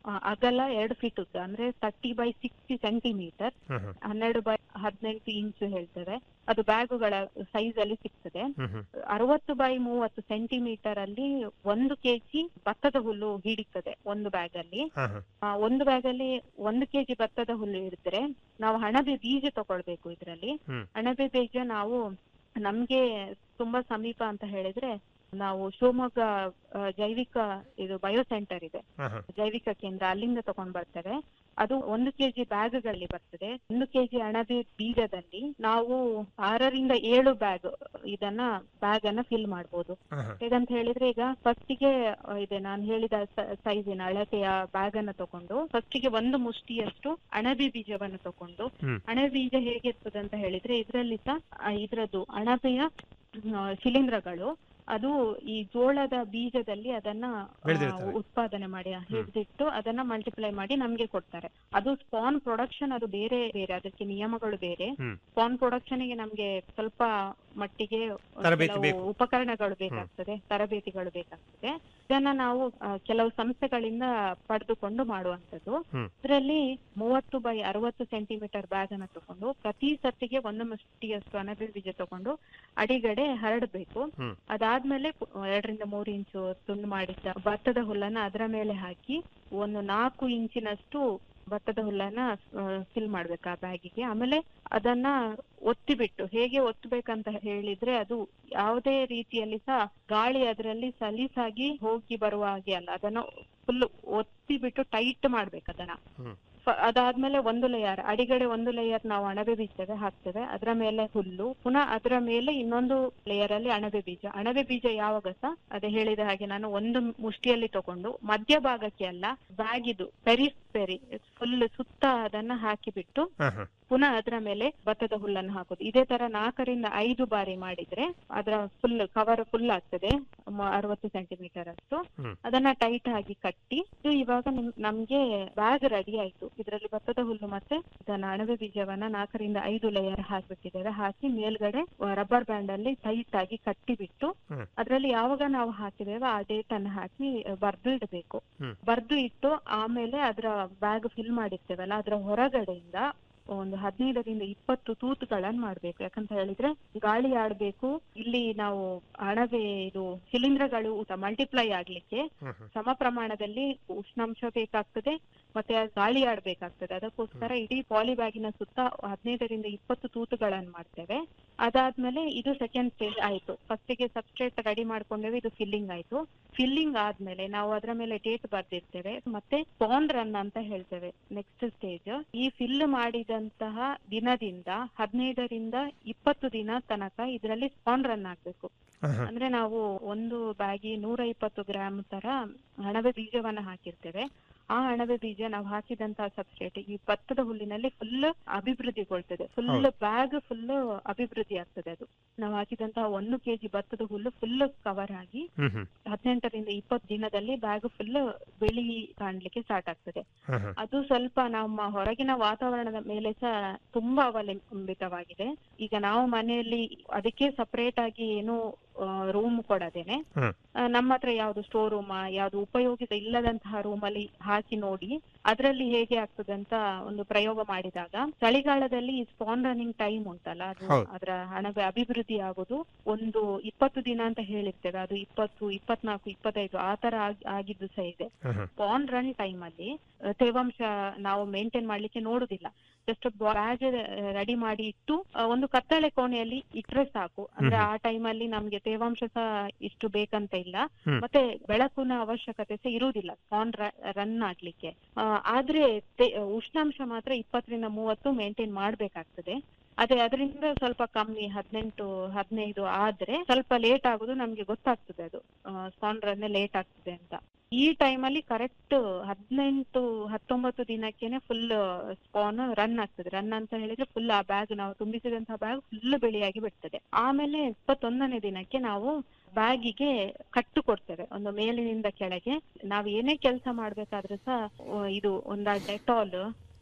ಆ, ಅಗಲ ಎರಡು ಫೀಟ್ ಉದ್ದ ಅಂದ್ರೆ ತರ್ಟಿ ಬೈ ಸಿಕ್ಸ್ಟಿ ಸೆಂಟಿಮೀಟರ್ ಹ್ಮ್ ಹ್ಮ್. ಹನ್ನೆರಡು ಬೈ ಹದಿನೆಂಟು ಇಂಚು ಹೇಳ್ತೇವೆ ಅದು ಬ್ಯಾಗುಗಳ ಸೈಜ್ ಅಲ್ಲಿ ಸಿಗ್ತದೆ ಹ್ಮ್ ಹ್ಮ್. ಅರವತ್ತು ಬೈ ಮೂವತ್ತು ಸೆಂಟಿಮೀಟರ್ ಅಲ್ಲಿ ಒಂದು ಕೆಜಿ ಭತ್ತದ ಹುಲ್ಲು ಹಿಡಿತದೆ ಒಂದು ಬ್ಯಾಗ್ ಅಲ್ಲಿ ಹಾ, ಹಾ. ಆ, ಒಂದು ಬ್ಯಾಗ್ ಅಲ್ಲಿ ಒಂದು ಕೆಜಿ ಭತ್ತದ ಹುಲ್ಲು ಹಿಡಿದ್ರೆ ನಾವು ಹಣಬೆ ಬೀಜ ತಗೊಳ್ಬೇಕು ಇದರಲ್ಲಿ ಹ್ಮ್. ಅಣಬೆ ಬೀಜ ನಾವು ನಮ್ಗೆ ತುಂಬಾ ಸಮೀಪ ಅಂತ ಹೇಳಿದ್ರೆ ನಾವು ಶಿವಮೊಗ್ಗ ಆ, ಜೈವಿಕ ಇದು ಬಯೋ ಸೆಂಟರ್ ಇದೆ ಹಾ, ಹಾ. ಜೈವಿಕ ಕೇಂದ್ರ ಅಲ್ಲಿಂದ ತಗೊಂಡ್ ಬರ್ತೇವೆ ಅದು ಒಂದು ಕೆಜಿ ಬ್ಯಾಗ್ಗಳಲ್ಲಿ ಬರ್ತದೆ ಒಂದು ಕೆಜಿ ಅಣಬೆ ಬೀಜದಲ್ಲಿ ನಾವು ಆರರಿಂದ ಏಳು ಬ್ಯಾಗ್ ಇದನ್ನ ಬ್ಯಾಗ್ ಅನ್ನ ಫಿಲ್ ಮಾಡ್ಬೋದು ಹಾ, ಹಾ. ಹೇಗಂತ ಹೇಳಿದ್ರೆ ಈಗ ಫಸ್ಟಿಗೆ ಇದೆ ನಾನು ಹೇಳಿದ ಸೈಜಿನ ಅಳತೆಯ ಬ್ಯಾಗ್ ಅನ್ನ ತಕೊಂಡು ಫಸ್ಟಿಗೆ ಒಂದು ಮುಷ್ಟಿಯಷ್ಟು ಅಣಬೆ ಬೀಜವನ್ನು ತಕೊಂಡು ಹ್ಮ್. ಅಣಬೆ ಬೀಜ ಹೇಗಿರ್ತದೆ ಅಂತ ಹೇಳಿದ್ರೆ ಇದರಲ್ಲಿ ಸಹ ಆ, ಇದ್ರದ್ದು ಅಣಬೆಯ ಆ, ಶಿಲೀಂಧ್ರಗಳು ಅದು ಈ ಜೋಳದ ಬೀಜದಲ್ಲಿ ಅದನ್ನ ಆ, ಬೆಳೆದಿರ್ತವೆ. ಉತ್ಪಾದನೆ ಮಾಡಿ ಹಿಡಿದಿಟ್ಟು ಅದನ್ನ ಮಲ್ಟಿಪ್ಲೈ ಮಾಡಿ ನಮ್ಗೆ ಕೊಡ್ತಾರೆ ಅದು ಸ್ಪಾನ್ ಪ್ರೊಡಕ್ಷನ್ ಅದು ಬೇರೆ ಬೇರೆ ಅದಕ್ಕೆ ನಿಯಮಗಳು ಬೇರೆ ಹ್ಮ್. ಸ್ಪಾನ್ ಪ್ರೊಡಕ್ಷನ್ ಗೆ ನಮ್ಗೆ ಸ್ವಲ್ಪ ಮಟ್ಟಿಗೆ ತರಬೇತಿ ಕೆಲವು ಬೇಕು. ಉಪಕರಣಗಳು ಬೇಕಾಗ್ತದೆ ತರಬೇತಿಗಳು ಬೇಕಾಗ್ತದೆ ಇದನ್ನ ನಾವು ಆ, ಕೆಲವು ಸಂಸ್ಥೆಗಳಿಂದ ಪಡೆದುಕೊಂಡು ಮಾಡುವಂತದ್ದು ಹ್ಮ್. ಇದರಲ್ಲಿ ಮೂವತ್ತು ಬೈ ಅರವತ್ತು ಸೆಂಟಿಮೀಟರ್ ಬ್ಯಾಗ್ ಅನ್ನ ತಕೊಂಡು ಪ್ರತಿ ಸತ್ತಿಗೆ ಒಂದು ಮುಷ್ಟಿಯಷ್ಟು ಅಣಬೆ ಬೀಜ ತಕೊಂಡು ಅಡಿಗಡೆ ಹರಡಬೇಕು ಹ್ಮ್. ಅದಾದ್ಮೇಲೆ ಪು- ಎರಡರಿಂದ ಮೂರು ಇಂಚು ತುಂಡು ಮಾಡಿದ್ದ ಭತ್ತದ ಹುಲ್ಲನ್ನ ಅದರ ಮೇಲೆ ಹಾಕಿ ಒಂದು ನಾಲ್ಕು ಇಂಚಿನಷ್ಟು ಭತ್ತದ ಹುಲ್ಲನ್ನ ಫಿಲ್ ಮಾಡ್ಬೇಕು ಆ ಬ್ಯಾಗಿಗೆ ಆಮೇಲೆ ಅದನ್ನ ಒತ್ತಿ ಬಿಟ್ಟು ಹೇಗೆ ಒತ್ತಬೇಕಂತ ಹೇಳಿದ್ರೆ ಅದು ಯಾವುದೇ ರೀತಿಯಲ್ಲಿ ಸಹ ಗಾಳಿ ಅದರಲ್ಲಿ ಸಲೀಸಾಗಿ ಹೋಗಿ ಬರುವ ಹಾಗೆ ಅಲ್ಲ ಅದನ್ನ ಫುಲ್ ಒತ್ತಿ ಬಿಟ್ಟು ಟೈಟ್ ಮಾಡ್ಬೇಕು ಅದನ್ನ ಹ್ಮ್. ಫ- ಅದಾದ್ಮೇಲೆ ಒಂದು ಲೇಯರ್ ಅಡಿಗಡೆ ಒಂದು ಲೇಯರ್ ನಾವು ಅಣಬೆ ಬೀಜ ಹಾಕ್ತೇವೆ ಅದರ ಮೇಲೆ ಹುಲ್ಲು ಪುನಃ ಅದರ ಮೇಲೆ ಇನ್ನೊಂದು ಲೇಯರ್ ಅಲ್ಲಿ ಅಣಬೆ ಬೀಜ ಅಣಬೆ ಬೀಜ ಯಾವಾಗ ಸಹ ಅದೇ ಹೇಳಿದ ಹಾಗೆ ನಾನು ಒಂದು ಮುಷ್ಟಿಯಲ್ಲಿ ತಕೊಂಡು ಮಧ್ಯಭಾಗಕ್ಕೆ ಅಲ್ಲ ಬ್ಯಾಗಿದು ಪೆರಿಸ್ ಪೆರಿ ಫುಲ್ ಸುತ್ತ ಅದನ್ನ ಹಾಕಿಬಿಟ್ಟು ಹಾ, ಹಾ. ಪುನಃ ಅದರ ಮೇಲೆ ಭತ್ತದ ಹುಲ್ಲನ್ನು ಹಾಕುದು ಇದೇ ತರ ನಾಲ್ಕರಿಂದ ಐದು ಬಾರಿ ಮಾಡಿದ್ರೆ ಅದರ ಫುಲ್ ಕವರ್ ಫುಲ್ ಆಗ್ತದೆ ಮ- ಅರವತ್ತು ಸೆಂಟಿಮೀಟರ್ ಅಷ್ಟು ಹ್ಮ್. ಅದನ್ನ ಟೈಟ್ ಆಗಿ ಕಟ್ಟಿ ಇದು ಇವಾಗ ನಿಮ್- ನಮ್ಗೆ ಬ್ಯಾಗ್ ರೆಡಿ ಆಯ್ತು ಇದರಲ್ಲಿ ಭತ್ತದ ಹುಲ್ಲು ಮತ್ತೆ ಇದನ್ನ ಅಣಬೆ ಬೀಜವನ್ನ ನಾಲ್ಕರಿಂದ ಐದು ಲೇಯರ್ ಹಾಕ್ಬಿಟ್ಟಿದ್ದೇವೆ ಹಾಕಿ ಮೇಲ್ಗಡೆ ರಬ್ಬರ್ ಬ್ಯಾಂಡ್ ಅಲ್ಲಿ ಟೈಟ್ ಆಗಿ ಕಟ್ಟಿ ಬಿಟ್ಟು ಹ್ಮ್. ಅದ್ರಲ್ಲಿ ಯಾವಾಗ ನಾವು ಹಾಕಿದ್ದೇವೆ ಆ ಡೇಟ್ ಅನ್ನು ಹಾಕಿ ಬರ್ದು ಇಡಬೇಕು ಹ್ಮ್. ಬರ್ದು ಇಟ್ಟು ಆಮೇಲೆ ಅದರ ಬ್ಯಾಗ್ ಫಿಲ್ ಮಾಡಿರ್ತೇವಲ್ಲ ಅದರ ಹೊರಗಡೆಯಿಂದ ಒಂದು ಹದಿನೈದರಿಂದ ಇಪ್ಪತ್ತು ತೂತುಗಳನ್ನ ಮಾಡ್ಬೇಕು ಯಾಕಂತ ಹೇಳಿದ್ರೆ ಗಾಳಿ ಆಡ್ಬೇಕು ಇಲ್ಲಿ ನಾವು ಅಣಬೆ ಇದು ಶಿಲೀಂಧ್ರಗಳು ಮಲ್ಟಿಪ್ಲೈ ಆಗ್ಲಿಕ್ಕೆ ಹ್ಮ್, ಹ್ಮ್. ಸಮ ಪ್ರಮಾಣದಲ್ಲಿ ಉಷ್ಣಾಂಶ ಬೇಕಾಗ್ತದೆ ಮತ್ತೆ ಆ ಗಾಳಿ ಆಡ್ಬೇಕಾಗ್ತದೆ ಅದಕ್ಕೋಸ್ಕರ ಇಡೀ ಪಾಲಿ ಬ್ಯಾಗಿನ ಸುತ್ತ ಹದಿನೈದರಿಂದ ಇಪ್ಪತ್ತು ತೂತುಗಳನ್ನ ಮಾಡ್ತೇವೆ ಅದಾದ್ಮೇಲೆ ಇದು ಸೆಕೆಂಡ್ ಸ್ಟೇಜ್ ಆಯ್ತು ಫಸ್ಟಿಗೆ ಸಬ್ಸ್ಟ್ರೇಟ್ ರೆಡಿ ಮಾಡ್ಕೊಂಡೇವೆ ಇದು ಫಿಲ್ಲಿಂಗ್ ಆಯ್ತು ಫಿಲ್ಲಿಂಗ್ ಆದ್ಮೇಲೆ ನಾವು ಅದರ ಮೇಲೆ ಡೇಟ್ ಬರ್ದಿರ್ತೇವೆ ಮತ್ತೆ ಪಾನ್ ರನ್ ಅಂತ ಹೇಳ್ತೇವೆ ನೆಕ್ಸ್ಟ್ ಸ್ಟೇಜ್ ಈ ಫಿಲ್ ಮಾಡಿದಂತಹ ದಿನದಿಂದ ಹದಿನೈದರಿಂದ ಇಪ್ಪತ್ತು ದಿನ ತನಕ ಇದರಲ್ಲಿ ಸ್ಪಾನ್ ರನ್ ಆಗ್ಬೇಕು ಹಾ, ಹಾ. ಅಂದ್ರೆ ನಾವು ಒಂದು ಬ್ಯಾಗಿ ನೂರ ಇಪ್ಪತ್ತು ಗ್ರಾಮ್ ತರ ಅಣಬೆ ಬೀಜವನ್ನ ಹಾಕಿರ್ತೇವೆ ಆ ಅಣಬೆ ಬೀಜ ನಾವು ಹಾಕಿದಂತಹ ಸಬ್ಸ್ಟ್ರೇಟ್ ಈ ಭತ್ತದ ಹುಲ್ಲಿನಲ್ಲಿ ಫುಲ್ ಅಭಿವೃದ್ಧಿಗೊಳ್ತದೆ ಫುಲ್ ಹೌದು. ಬ್ಯಾಗ್ ಫುಲ್ ಅಭಿವೃದ್ಧಿ ಆಗ್ತದೆ ಅದು ನಾವು ಹಾಕಿದಂತಹ ಒಂದು ಕೆಜಿ ಭತ್ತದ ಹುಲ್ಲು ಫುಲ್ ಕವರ್ ಆಗಿ ಹ್ಮ್, ಹ್ಮ್. ಹದಿನೆಂಟರಿಂದ ಇಪ್ಪತ್ತು ದಿನದಲ್ಲಿ ಬ್ಯಾಗ್ ಫುಲ್ ಬಿಳಿ ಕಾಣ್ಲಿಕ್ಕೆ ಸ್ಟಾರ್ಟ್ ಆಗ್ತದೆ ಹಾ, ಹಾ. ಅದು ಸ್ವಲ್ಪ ನಮ್ಮ ಹೊರಗಿನ ವಾತಾವರಣದ ಮೇಲೆ ಸಹ ತುಂಬಾ ಅವಲಂಬಿತವಾಗಿದೆ ಈಗ ನಾವು ಮನೆಯಲ್ಲಿ ಅದಕ್ಕೆ ಸಪರೇಟ್ ಆಗಿ ಏನು ರೂಮ್ ಕೊಡದೇನೆ ಹ್ಮ್. ಆ, ನಮ್ಮ ಹತ್ರ ಯಾವ್ದು ಸ್ಟೋರ್ ರೂಮ್ ಯಾವ್ದು ಉಪಯೋಗಿತ ಇಲ್ಲದಂತಹ ರೂಮ್ ಅಲ್ಲಿ ಹಾಕಿ ನೋಡಿ ಅದರಲ್ಲಿ ಹೇಗೆ ಆಗ್ತದೆ ಅಂತ ಒಂದು ಪ್ರಯೋಗ ಮಾಡಿದಾಗ ಚಳಿಗಾಲದಲ್ಲಿ ಈ ಸ್ಪಾನ್ ರನ್ನಿಂಗ್ ಟೈಮ್ ಉಂಟಲ್ಲ ಅದು ಹೌದು. ಅದರ ಹಣದ ಅಭಿವೃದ್ಧಿ ಆಗೋದು ಒಂದು ಇಪ್ಪತ್ತು ದಿನ ಅಂತ ಹೇಳಿರ್ತೇವೆ ಅದು ಇಪ್ಪತ್ತು ಇಪ್ಪತ್ನಾಲ್ಕು ಇಪ್ಪತ್ತೈದು ಆ ತರ ಆಗ್- ಆಗಿದ್ದು ಸಹ ಇದೆ ಹಾ, ಹಾ. ಸ್ಪಾನ್ ರನ್ ಟೈಮ್ ಅಲ್ಲಿ ಆ, ತೇವಾಂಶ ನಾವು ಮೇಂಟೈನ್ ಮಾಡ್ಲಿಕ್ಕೆ ನೋಡುದಿಲ್ಲ ಜಸ್ಟ್ ಬ್ಯಾಗ್ ರೆಡಿ ಮಾಡಿ ಇಟ್ಟು ಆ, ಒಂದು ಕತ್ತಳೆ ಕೋಣೆಯಲ್ಲಿ ಇಟ್ರೆ ಸಾಕು ಅಂದ್ರೆ ಹ್ಮ್. ಆ ಟೈಮ್ ಅಲ್ಲಿ ನಮ್ಗೆ ತೇವಾಂಶ ಸಹ ಇಷ್ಟು ಬೇಕಂತ ಇಲ್ಲ ಹ್ಮ್. ಮತ್ತೆ ಬೆಳಕಿನ ಅವಶ್ಯಕತೆ ಸಹ ಇರುವುದಿಲ್ಲ ಸ್ಪಾನ್ ರನ್ ಆಗ್ಲಿಕ್ಕೆ ಆ, ಆದ್ರೆ ತೇ- ಉಷ್ಣಾಂಶ ಮಾತ್ರ ಇಪ್ಪತ್ತರಿಂದ ಮೂವತ್ತು ಮೇಂಟೈನ್ ಮಾಡ್ಬೇಕಾಗ್ತದೆ ಅದೇ ಅದರಿಂದ ಸ್ವಲ್ಪ ಕಮ್ಮಿ ಹದಿನೆಂಟು ಹದಿನೈದು ಆದ್ರೆ ಸ್ವಲ್ಪ ಲೇಟ್ ಆಗುದು ನಮ್ಗೆ ಗೊತ್ತಾಗ್ತದೆ ಅದು ಸ್ಪಾನ್ ರನ್ ಲೇಟ್ ಆಗ್ತದೆ ಅಂತ ಈ ಟೈಮಲ್ಲಿ ಕರೆಕ್ಟ್ ಹದಿನೆಂಟು ಹತ್ತೊಂಬತ್ತು ದಿನಕ್ಕೇನೆ ಫುಲ್ ಸ್ಪಾನ್ ರನ್ ಆಗ್ತದೆ ರನ್ ಅಂತ ಹೇಳಿದ್ರೆ ಫುಲ್ ಆ ಬ್ಯಾಗ್ ನಾವು ತುಂಬಿಸಿದಂತಹ ಬ್ಯಾಗ್ ಫುಲ್ ಬಿಳಿಯಾಗಿ ಬಿಡ್ತದೆ ಆಮೇಲೆ ಇಪ್ಪತ್ತೊಂದನೇ ದಿನಕ್ಕೆ ನಾವು ಬ್ಯಾಗಿಗೆ ಕಟ್ಟು ಕೊಡ್ತೇವೆ ಒಂದು ಮೇಲಿನಿಂದ ಕೆಳಗೆ ನಾವು ಏನೇ ಕೆಲಸ ಮಾಡ್ಬೇಕಾದ್ರೂ ಸಹ ಆ, ಇದು ಒಂದ ಡೆಟಾಲ್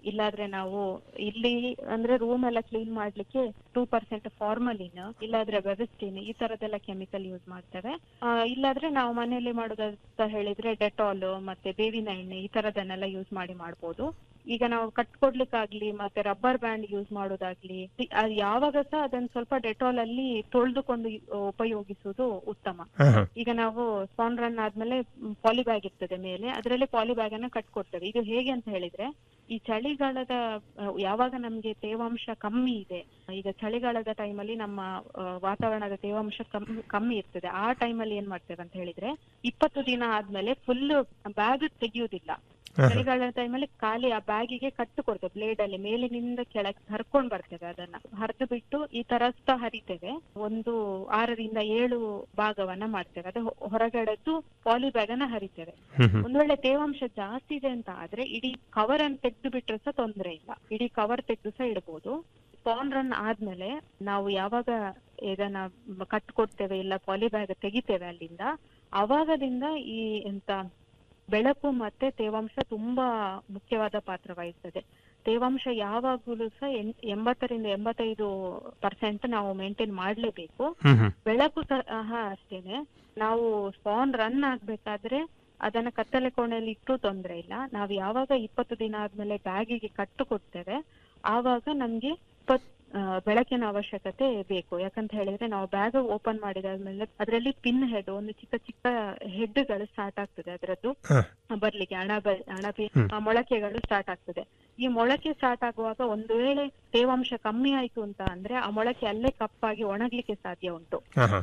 ಇಲ್ಲಾದ್ರೆ ನಾವು ಇಲ್ಲಿ ಅಂದ್ರೆ ರೂಮ್ ಎಲ್ಲ ಕ್ಲೀನ್ ಮಾಡ್ಲಿಕ್ಕೆ ಟೂ ಪರ್ಸೆಂಟ್ ಫಾರ್ಮಲಿನ್ ಇಲ್ಲಾದ್ರೆ ವೆಬಸ್ಟಿನ್ ಈ ತರದೆಲ್ಲ ಕೆಮಿಕಲ್ ಯೂಸ್ ಮಾಡ್ತೇವೆ ಆ, ಇಲ್ಲಾದ್ರೆ ನಾವು ಮನೆಯಲ್ಲಿ ಮಾಡೋದಂತ ಹೇಳಿದ್ರೆ ಡೆಟಾಲ್ ಮತ್ತೆ ಬೇವಿನ ಎಣ್ಣೆ ಈ ತರದನ್ನೆಲ್ಲ ಯೂಸ್ ಮಾಡಿ ಮಾಡ್ಬೋದು ಈಗ ನಾವು ಕಟ್ಕೊಡ್ಲಿಕ್ಕಾಗ್ಲಿ ಮತ್ತೆ ರಬ್ಬರ್ ಬ್ಯಾಂಡ್ ಯೂಸ್ ಮಾಡೋದಾಗ್ಲಿ ಇ- ಅದ್ ಯಾವಾಗ ಸಹ ಅದನ್ನ ಸ್ವಲ್ಪ ಡೆಟಾಲ್ ಅಲ್ಲಿ ತೊಳೆದುಕೊಂಡು ಉಪಯೋಗಿಸುವುದು ಉತ್ತಮ ಈಗ ನಾವು ಸ್ಪಾನ್ ರನ್ ಆದ್ಮೇಲೆ ಪಾಲಿ ಬ್ಯಾಗ್ ಇರ್ತದೆ ಮೇಲೆ ಅದರಲ್ಲಿ ಪಾಲಿ ಬ್ಯಾಗ್ ಅನ್ನ ಕಟ್ಕೊಡ್ತೇವೆ ಇದು ಹೇಗೆ ಅಂತ ಹೇಳಿದ್ರೆ ಈ ಚಳಿಗಾಲದ ಆ, ಯಾವಾಗ ನಮ್ಗೆ ತೇವಾಂಶ ಕಮ್ಮಿ ಇದೆ ಈಗ ಚಳಿಗಾಲದ ಟೈಮಲ್ಲಿ ನಮ್ಮ ಆ, ವಾತಾವರಣದ ತೇವಾಂಶ ಕಮ್ಮಿ ಕಮ್ಮಿ ಇರ್ತದೆ ಆ ಟೈಮಲ್ಲಿ ಏನ್ ಮಾಡ್ತೇವೆ ಅಂತ ಹೇಳಿದ್ರೆ ಇಪ್ಪತ್ತು ದಿನ ಆದ್ಮೇಲೆ ಫುಲ್ ಬ್ಯಾಗ್ ತೆಗೆಯುವುದಿಲ್ಲ ಚಳಿಗಾಲದ ಟೈಮಲ್ಲಿ ಖಾಲಿ ಆ ಬ್ಯಾಗಿಗೆ ಕಟ್ಟು ಕೊಡ್ತೇವೆ ಬ್ಲೇಡ್ ಅಲ್ಲಿ ಮೇಲಿನಿಂದ ಕೆಳಗೆ ಹರ್ಕೊಂಡ್ ಬರ್ತೇವೆ ಅದನ್ನ ಹರಿದು ಬಿಟ್ಟು ಈ ತರ ಸುತ್ತ ಹರಿತೇವೆ ಒಂದು ಆರರಿಂದ ಏಳು ಭಾಗವನ್ನ ಮಾಡ್ತೇವೆ ಅದು ಹೊ- ಹೊರಗಡೆದ್ದು ಪಾಲಿ ಬ್ಯಾಗ್ ಅನ್ನ ಹರಿತೇವೆ ಒಂದ್ ವೇಳೆ ತೇವಾಂಶ ಜಾಸ್ತಿ ಇದೆ ಅಂತ ಆದ್ರೆ ಇಡೀ ಕವರ್ ಅನ್ನು ತೆಗೆದು ಬಿಟ್ರೆ ಸಹ ತೊಂದ್ರೆ ಇಲ್ಲ ಇಡೀ ಕವರ್ ತೆಗೆದು ಸಹ ಇಡ್ಬೋದು ಸ್ಪಾನ್ ರನ್ ಆದ್ಮೇಲೆ ನಾವು ಯಾವಾಗ ಇದನ್ನ ಕಟ್ಕೊಡ್ತೇವೆ ಇಲ್ಲ ಪಾಲಿ ಬ್ಯಾಗ್ ತೆಗಿತೇವೆ ಅಲ್ಲಿಂದ ಅವಾಗದಿಂದ ಈ ಎಂತ ಬೆಳಕು ಮತ್ತೆ ತೇವಾಂಶ ತುಂಬಾ ಮುಖ್ಯವಾದ ಪಾತ್ರ ವಹಿಸ್ತದೆ ತೇವಾಂಶ ಯಾವಾಗಲೂ ಸಹ ಎಂ- ಎಂಬತ್ತರಿಂದ ಎಂಬತ್ತೈದು ಪರ್ಸೆಂಟ್ ನಾವು ಮೇಂಟೈನ್ ಮಾಡ್ಲೇಬೇಕು ಬೆಳಕು ಸಹ ಅಷ್ಟೇನೆ ನಾವು ಸ್ಪಾನ್ ರನ್ ಆಗ್ಬೇಕಾದ್ರೆ ಅದನ್ನ ಕತ್ತಲೆ ಕೋಣೆಯಲ್ಲಿ ಇಟ್ಟು ತೊಂದ್ರೆ ಇಲ್ಲ ನಾವು ಯಾವಾಗ ಇಪ್ಪತ್ತು ದಿನ ಆದ್ಮೇಲೆ ಬ್ಯಾಗಿಗೆ ಕಟ್ಟು ಕೊಡ್ತೇವೆ ಆವಾಗ ನಮ್ಗೆ ಇಪ್ಪತ್ ಆ, ಬೆಳಕಿನ ಅವಶ್ಯಕತೆ ಬೇಕು ಯಾಕಂತ ಹೇಳಿದ್ರೆ ನಾವು ಬ್ಯಾಗ್ ಓಪನ್ ಮಾಡಿದಾದ್ಮೇಲೆ ಅದರಲ್ಲಿ ಪಿನ್ ಹೆಡ್ ಒಂದು ಚಿಕ್ಕ ಚಿಕ್ಕ ಹೆಡ್ಗಳು ಸ್ಟಾರ್ಟ್ ಆಗ್ತದೆ ಅದರದ್ದು ಬರ್ಲಿಕ್ಕೆ ಅಣಬೆ ಅಣಬೆ ಆ, ಮೊಳಕೆಗಳು ಸ್ಟಾರ್ಟ್ ಆಗ್ತದೆ ಈ ಮೊಳಕೆ ಸ್ಟಾರ್ಟ್ ಆಗುವಾಗ ಒಂದು ವೇಳೆ ತೇವಾಂಶ ಕಮ್ಮಿ ಆಯ್ತು ಅಂತ ಅಂದ್ರೆ ಆ ಮೊಳಕೆ ಅಲ್ಲೇ ಕಪ್ಪಾಗಿ ಒಣಗ್ಲಿಕ್ಕೆ ಸಾಧ್ಯ ಉಂಟು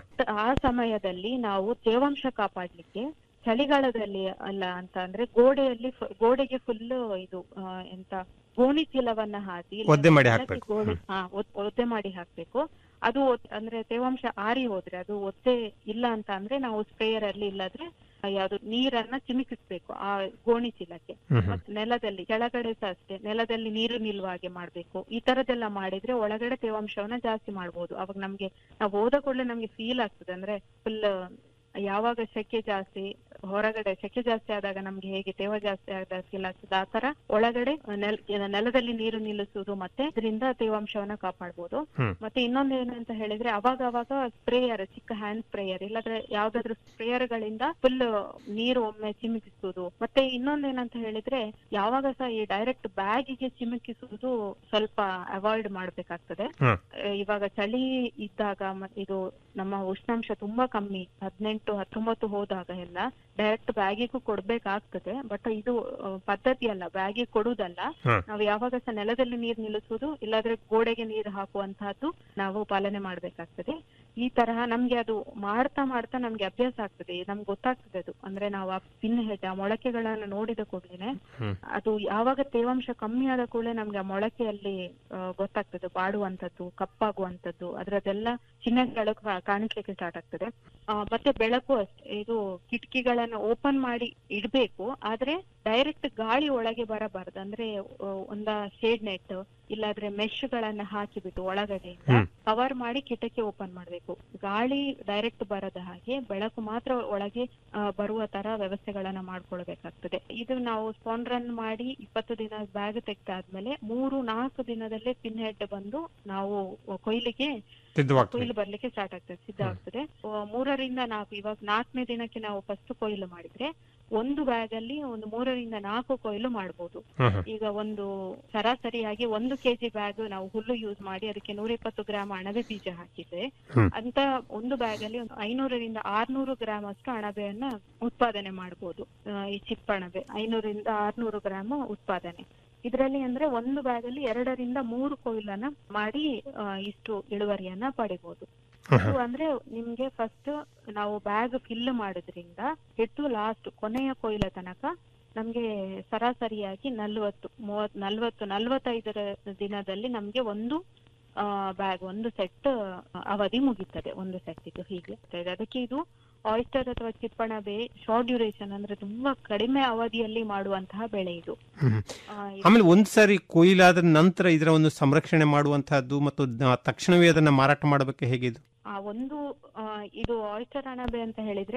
ಆ ಸಮಯದಲ್ಲಿ ನಾವು ತೇವಾಂಶ ಕಾಪಾಡ್ಲಿಕ್ಕೆ ಚಳಿಗಾಲದಲ್ಲಿ ಅಲ್ಲ ಅಂತ ಅಂದ್ರೆ ಗೋಡೆಯಲ್ಲಿ ಫು- ಗೋಡೆಗೆ ಫುಲ್ ಇದು ಆ, ಎಂತ ಗೋಣಿ ಚೀಲವನ್ನ ಹಾಕಿ ಇಲ್ಲ ಒದ್ದೆ ಮಾಡಿ ನೆಲಕ್ಕೆ ಹಾಕ್ಬೇಕು. ಗೋಣಿ ಹಾ ಒದ್- ಒದ್ದೆ ಮಾಡಿ ಹಾಕ್ಬೇಕು ಅದು ಒದ್- ಅಂದ್ರೆ ತೇವಾಂಶ ಆರಿ ಹೋದ್ರೆ ಅದು ಒದ್ದೆ ಇಲ್ಲ ಅಂತ ಅಂದ್ರೆ ನಾವು ಸ್ಪ್ರೇಯರ್ ಅಲ್ಲಿ ಇಲ್ಲಾದ್ರೆ ಆ, ಯಾವ್ದು ನೀರನ್ನ ಚಿಮುಕಿಸ್ಬೇಕು ಆ ಗೋಣಿ ಚೀಲಕ್ಕೆ ಮತ್ತೆ ನೆಲದಲ್ಲಿ ಕೆಳಗಡೆ ಸಹ ಅಷ್ಟೇ ನೆಲದಲ್ಲಿ ನೀರು ನಿಲ್ಲುವ ಹಾಗೆ ಮಾಡ್ಬೇಕು ಈ ತರದೆಲ್ಲ ಮಾಡಿದ್ರೆ ಒಳಗಡೆ ತೇವಾಂಶವನ್ನ ಜಾಸ್ತಿ ಮಾಡ್ಬೋದು ಅವಾಗ ನಮ್ಗೆ ನಾವು ಹೋದ ಕೂಡಲೇ ನಮ್ಗೆ ಫೀಲ್ ಆಗ್ತದೆ ಅಂದ್ರೆ ಫುಲ್ ಯಾವಾಗ ಸೆಕೆ ಜಾಸ್ತಿ ಹೊರಗಡೆ ಸೆಕೆ ಜಾಸ್ತಿ ಆದಾಗ ನಮ್ಗೆ ಹೇಗೆ ತೇವ ಜಾಸ್ತಿ ಆದಾಗ ಫೀಲ್ ಆಗ್ತದೆ ಆ ತರ ಒಳಗಡೆ ನೆಲ ನೆಲದಲ್ಲಿ ನೀರು ನಿಲ್ಲಿಸುವುದು ಮತ್ತೆ ಇದರಿಂದ ತೇವಾಂಶವನ್ನ ಕಾಪಾಡ್ಬೋದು ಮತ್ತೆ ಇನ್ನೊಂದು ಏನು ಅಂತ ಹೇಳಿದ್ರೆ ಅವಾಗ ಅವಾಗ ಸ್ಪ್ರೇಯರ್ ಚಿಕ್ಕ ಹ್ಯಾಂಡ್ ಸ್ಪ್ರೇಯರ್ ಇಲ್ಲಾಂದ್ರೆ ಯಾವ್ದಾದ್ರು ಸ್ಪ್ರೇಯರ್ ಗಳಿಂದ ಫುಲ್ ನೀರು ಒಮ್ಮೆ ಚಿಮುಕಿಸುವುದು ಮತ್ತೆ ಇನ್ನೊಂದು ಏನಂತ ಹೇಳಿದ್ರೆ ಯಾವಾಗ ಸಹ ಈ ಡೈರೆಕ್ಟ್ ಬ್ಯಾಗಿಗೆ ಚಿಮುಕಿಸುವುದು ಸ್ವಲ್ಪ ಅವಾಯ್ಡ್ ಮಾಡ್ಬೇಕಾಗ್ತದೆ ಹ್ಮ್. ಆ, ಇವಾಗ ಚಳಿ ಇದ್ದಾಗ ಮ- ಇದು ನಮ್ಮ ಉಷ್ಣಾಂಶ ತುಂಬಾ ಕಮ್ಮಿ ಹದಿನೆಂಟು ಹತ್ತೊಂಬತ್ತು ಹೋದಾಗ ಎಲ್ಲ ಡೈರೆಕ್ಟ್ ಬ್ಯಾಗಿಗೂ ಕೊಡ್ಬೇಕಾಗ್ತದೆ ಬಟ್ ಇದು ಆ, ಪದ್ಧತಿ ಅಲ್ಲ ಬ್ಯಾಗಿಗೆ ಕೊಡುವುದಲ್ಲ ಹ್ಮ್. ನಾವು ಯಾವಾಗ ಸಹ ನೆಲದಲ್ಲಿ ನೀರು ನಿಲ್ಲಿಸುವುದು ಇಲ್ಲಾದ್ರೆ ಗೋಡೆಗೆ ನೀರು ಹಾಕುವಂತಹದ್ದು ನಾವು ಪಾಲನೆ ಮಾಡ್ಬೇಕಾಗ್ತದೆ ಈ ತರಹ ನಮ್ಗೆ ಅದು ಮಾಡ್ತಾ ಮಾಡ್ತಾ ನಮ್ಗೆ ಅಭ್ಯಾಸ ಆಗ್ತದೆ ನಮ್ಗೆ ಗೊತ್ತಾಗ್ತದೆ ಅದು ಅಂದ್ರೆ ನಾವು ಆ ಪಿನ್ ಹೆಡ್ ಆ ಮೊಳಕೆಗಳನ್ನ ನೋಡಿದ ಕೂಡಲೇ ಅದು ಯಾವಾಗ ತೇವಾಂಶ ಕಮ್ಮಿ ಆದ ಕೂಡಲೇ ನಮ್ಗೆ ಆ ಮೊಳಕೆಯಲ್ಲಿ ಆ, ಗೊತ್ತಾಗ್ತದೆ ಬಾಡುವಂತದ್ದು ಕಪ್ಪಾಗುವಂತದ್ದು ಅದರದೆಲ್ಲ ಚಿಹ್ನೆಗಳು ಕಾ- ಕಾಣಿಸ್ಲಿಕ್ಕೆ ಸ್ಟಾರ್ಟ್ ಆಗ್ತದೆ ಆ, ಮತ್ತೆ ಬೆಳಕು ಅಷ್ಟೇ ಇದು ಕಿಟಕಿಗಳನ್ನ ಓಪನ್ ಮಾಡಿ ಇಡ್ಬೇಕು ಆದ್ರೆ ಡೈರೆಕ್ಟ್ ಗಾಳಿ ಒಳಗೆ ಬರಬಾರದು ಅಂದ್ರೆ ಆ, ಒಂದ ಶೇಡ್ ನೆಟ್ ಇಲ್ಲಾದ್ರೆ ಮೆಶ್ ಗಳನ್ನ ಹಾಕಿಬಿಟ್ಟು ಒಳಗಡೆಯಿಂದ ಕವರ್ ಮಾಡಿ ಕಿಟಕಿ ಓಪನ್ ಮಾಡ್ಬೇಕು ಗಾಳಿ ಡೈರೆಕ್ಟ್ ಬರದ ಹಾಗೆ ಬೆಳಕು ಮಾತ್ರ ಒಳಗೆ ಆ, ಬರುವ ತರ ವ್ಯವಸ್ಥೆಗಳನ್ನ ಮಾಡ್ಕೊಳ್ಬೇಕಾಗ್ತದೆ ಇದು ನಾವು ಸ್ಪಾನ್ ರನ್ ಮಾಡಿ ಇಪ್ಪತ್ತು ದಿನ ಬ್ಯಾಗ್ ತೆಗ್ದಾದ್ಮೇಲೆ ಮೂರು ನಾಲ್ಕು ದಿನದಲ್ಲೇ ಪಿನ್ ಹೆಡ್ ಬಂದು ನಾವು ಕೊಯ್ಲಿಗೆ ಸಿದ್ಧವಾಗ್ತದೆ ಕೊಯ್ಲು ಬರ್ಲಿಕ್ಕೆ ಸ್ಟಾರ್ಟ್ ಆಗ್ತದೆ ಸಿದ್ಧ ಆಗ್ತದೆ ಆ, ಮೂರರಿಂದ ನಾಲ್ಕು ಇವಾಗ ನಾಲ್ಕನೇ ದಿನಕ್ಕೆ ನಾವು ಫಸ್ಟ್ ಕೊಯ್ಲು ಮಾಡಿದ್ರೆ ಒಂದು ಬ್ಯಾಗ್ ಅಲ್ಲಿ ಒಂದು ಮೂರರಿಂದ ನಾಲ್ಕು ಕೊಯ್ಲು ಮಾಡಬಹುದು ಈಗ ಒಂದು ಸರಾಸರಿಯಾಗಿ ಒಂದು ಕೆಜಿ ಬ್ಯಾಗ್ ನಾವು ಹುಲ್ಲು ಯೂಸ್ ಮಾಡಿ ಅದಕ್ಕೆ ನೂರ ಇಪ್ಪತ್ತು ಗ್ರಾಮ್ ಅಣಬೆ ಬೀಜ ಹಾಕಿದ್ರೆ ಅಂತ ಒಂದು ಬ್ಯಾಗ್ ಅಲ್ಲಿ ಒಂದು ಐನೂರರಿಂದ ಆರ್ನೂರು ಗ್ರಾಮ್ ಅಷ್ಟು ಅಣಬೆಯನ್ನ ಉತ್ಪಾದನೆ ಮಾಡಬಹುದು ಈ ಚಿಪ್ಪಣಬೆ ಐನೂರಿಂದ ಆರ್ನೂರು ಗ್ರಾಮ್ ಉತ್ಪಾದನೆ ಇದರಲ್ಲಿ ಅಂದ್ರೆ ಒಂದು ಬ್ಯಾಗ್ ಅಲ್ಲಿ ಎರಡರಿಂದ ಮೂರು ಕೊಯ್ಲನ್ನ ಮಾಡಿ ಆ, ಇಷ್ಟು ಇಳುವರಿಯನ್ನ ಪಡಿಬಹುದು ಇದು ಅಂದ್ರೆ ನಿಮ್ಗೆ ಫಸ್ಟ್ ನಾವು ಬ್ಯಾಗ್ ಫಿಲ್ ಮಾಡೋದ್ರಿಂದ ಹಿಟ್ಟು ಲಾಸ್ಟ್ ಕೊನೆಯ ಕೊಯ್ಲ ತನಕ ನಮ್ಗೆ ಸರಾಸರಿಯಾಗಿ ನಲ್ವತ್ತು ಮೂವತ್ ನಲ್ವತ್ತು ನಲ್ವತ್ತೈದರ ದಿನದಲ್ಲಿ ನಮ್ಗೆ ಒಂದು ಬ್ಯಾಗ್ ಒಂದು ಸೆಟ್ ಅವಧಿ ಮುಗೀತದೆ ಒಂದು ಸೆಟ್ ಇದು ಹೀಗೆ ಅದಕ್ಕೆ ಇದು ಆಯಿಸ್ಟರ್ ಅಥವಾ ಚಿಪ್ಪಣಬೆ ಶಾರ್ಟ್ ಡ್ಯೂರೇಷನ್ ಅಂದ್ರೆ ತುಂಬಾ ಕಡಿಮೆ ಅವಧಿಯಲ್ಲಿ ಮಾಡುವಂತಹ ಬೆಳೆ ಇದು ಆ, ಇದು- ಆಮೇಲೆ ಒಂದ್ ಸಾರಿ ಕೊಯ್ಲಾದ ನಂತರ ಇದರ ಒಂದು ಸಂರಕ್ಷಣೆ ಮಾಡುವಂತಹದ್ದು ಮತ್ತು ದ- ತಕ್ಷಣವೇ ಅದನ್ನ ಮಾರಾಟ ಮಾಡಬೇಕು ಹೇಗೆ ಇದು ಆ ಒಂದು ಆ, ಇದು ಆಯಿಸ್ಟರ್ ಅಣಬೆ ಅಂತ ಹೇಳಿದ್ರೆ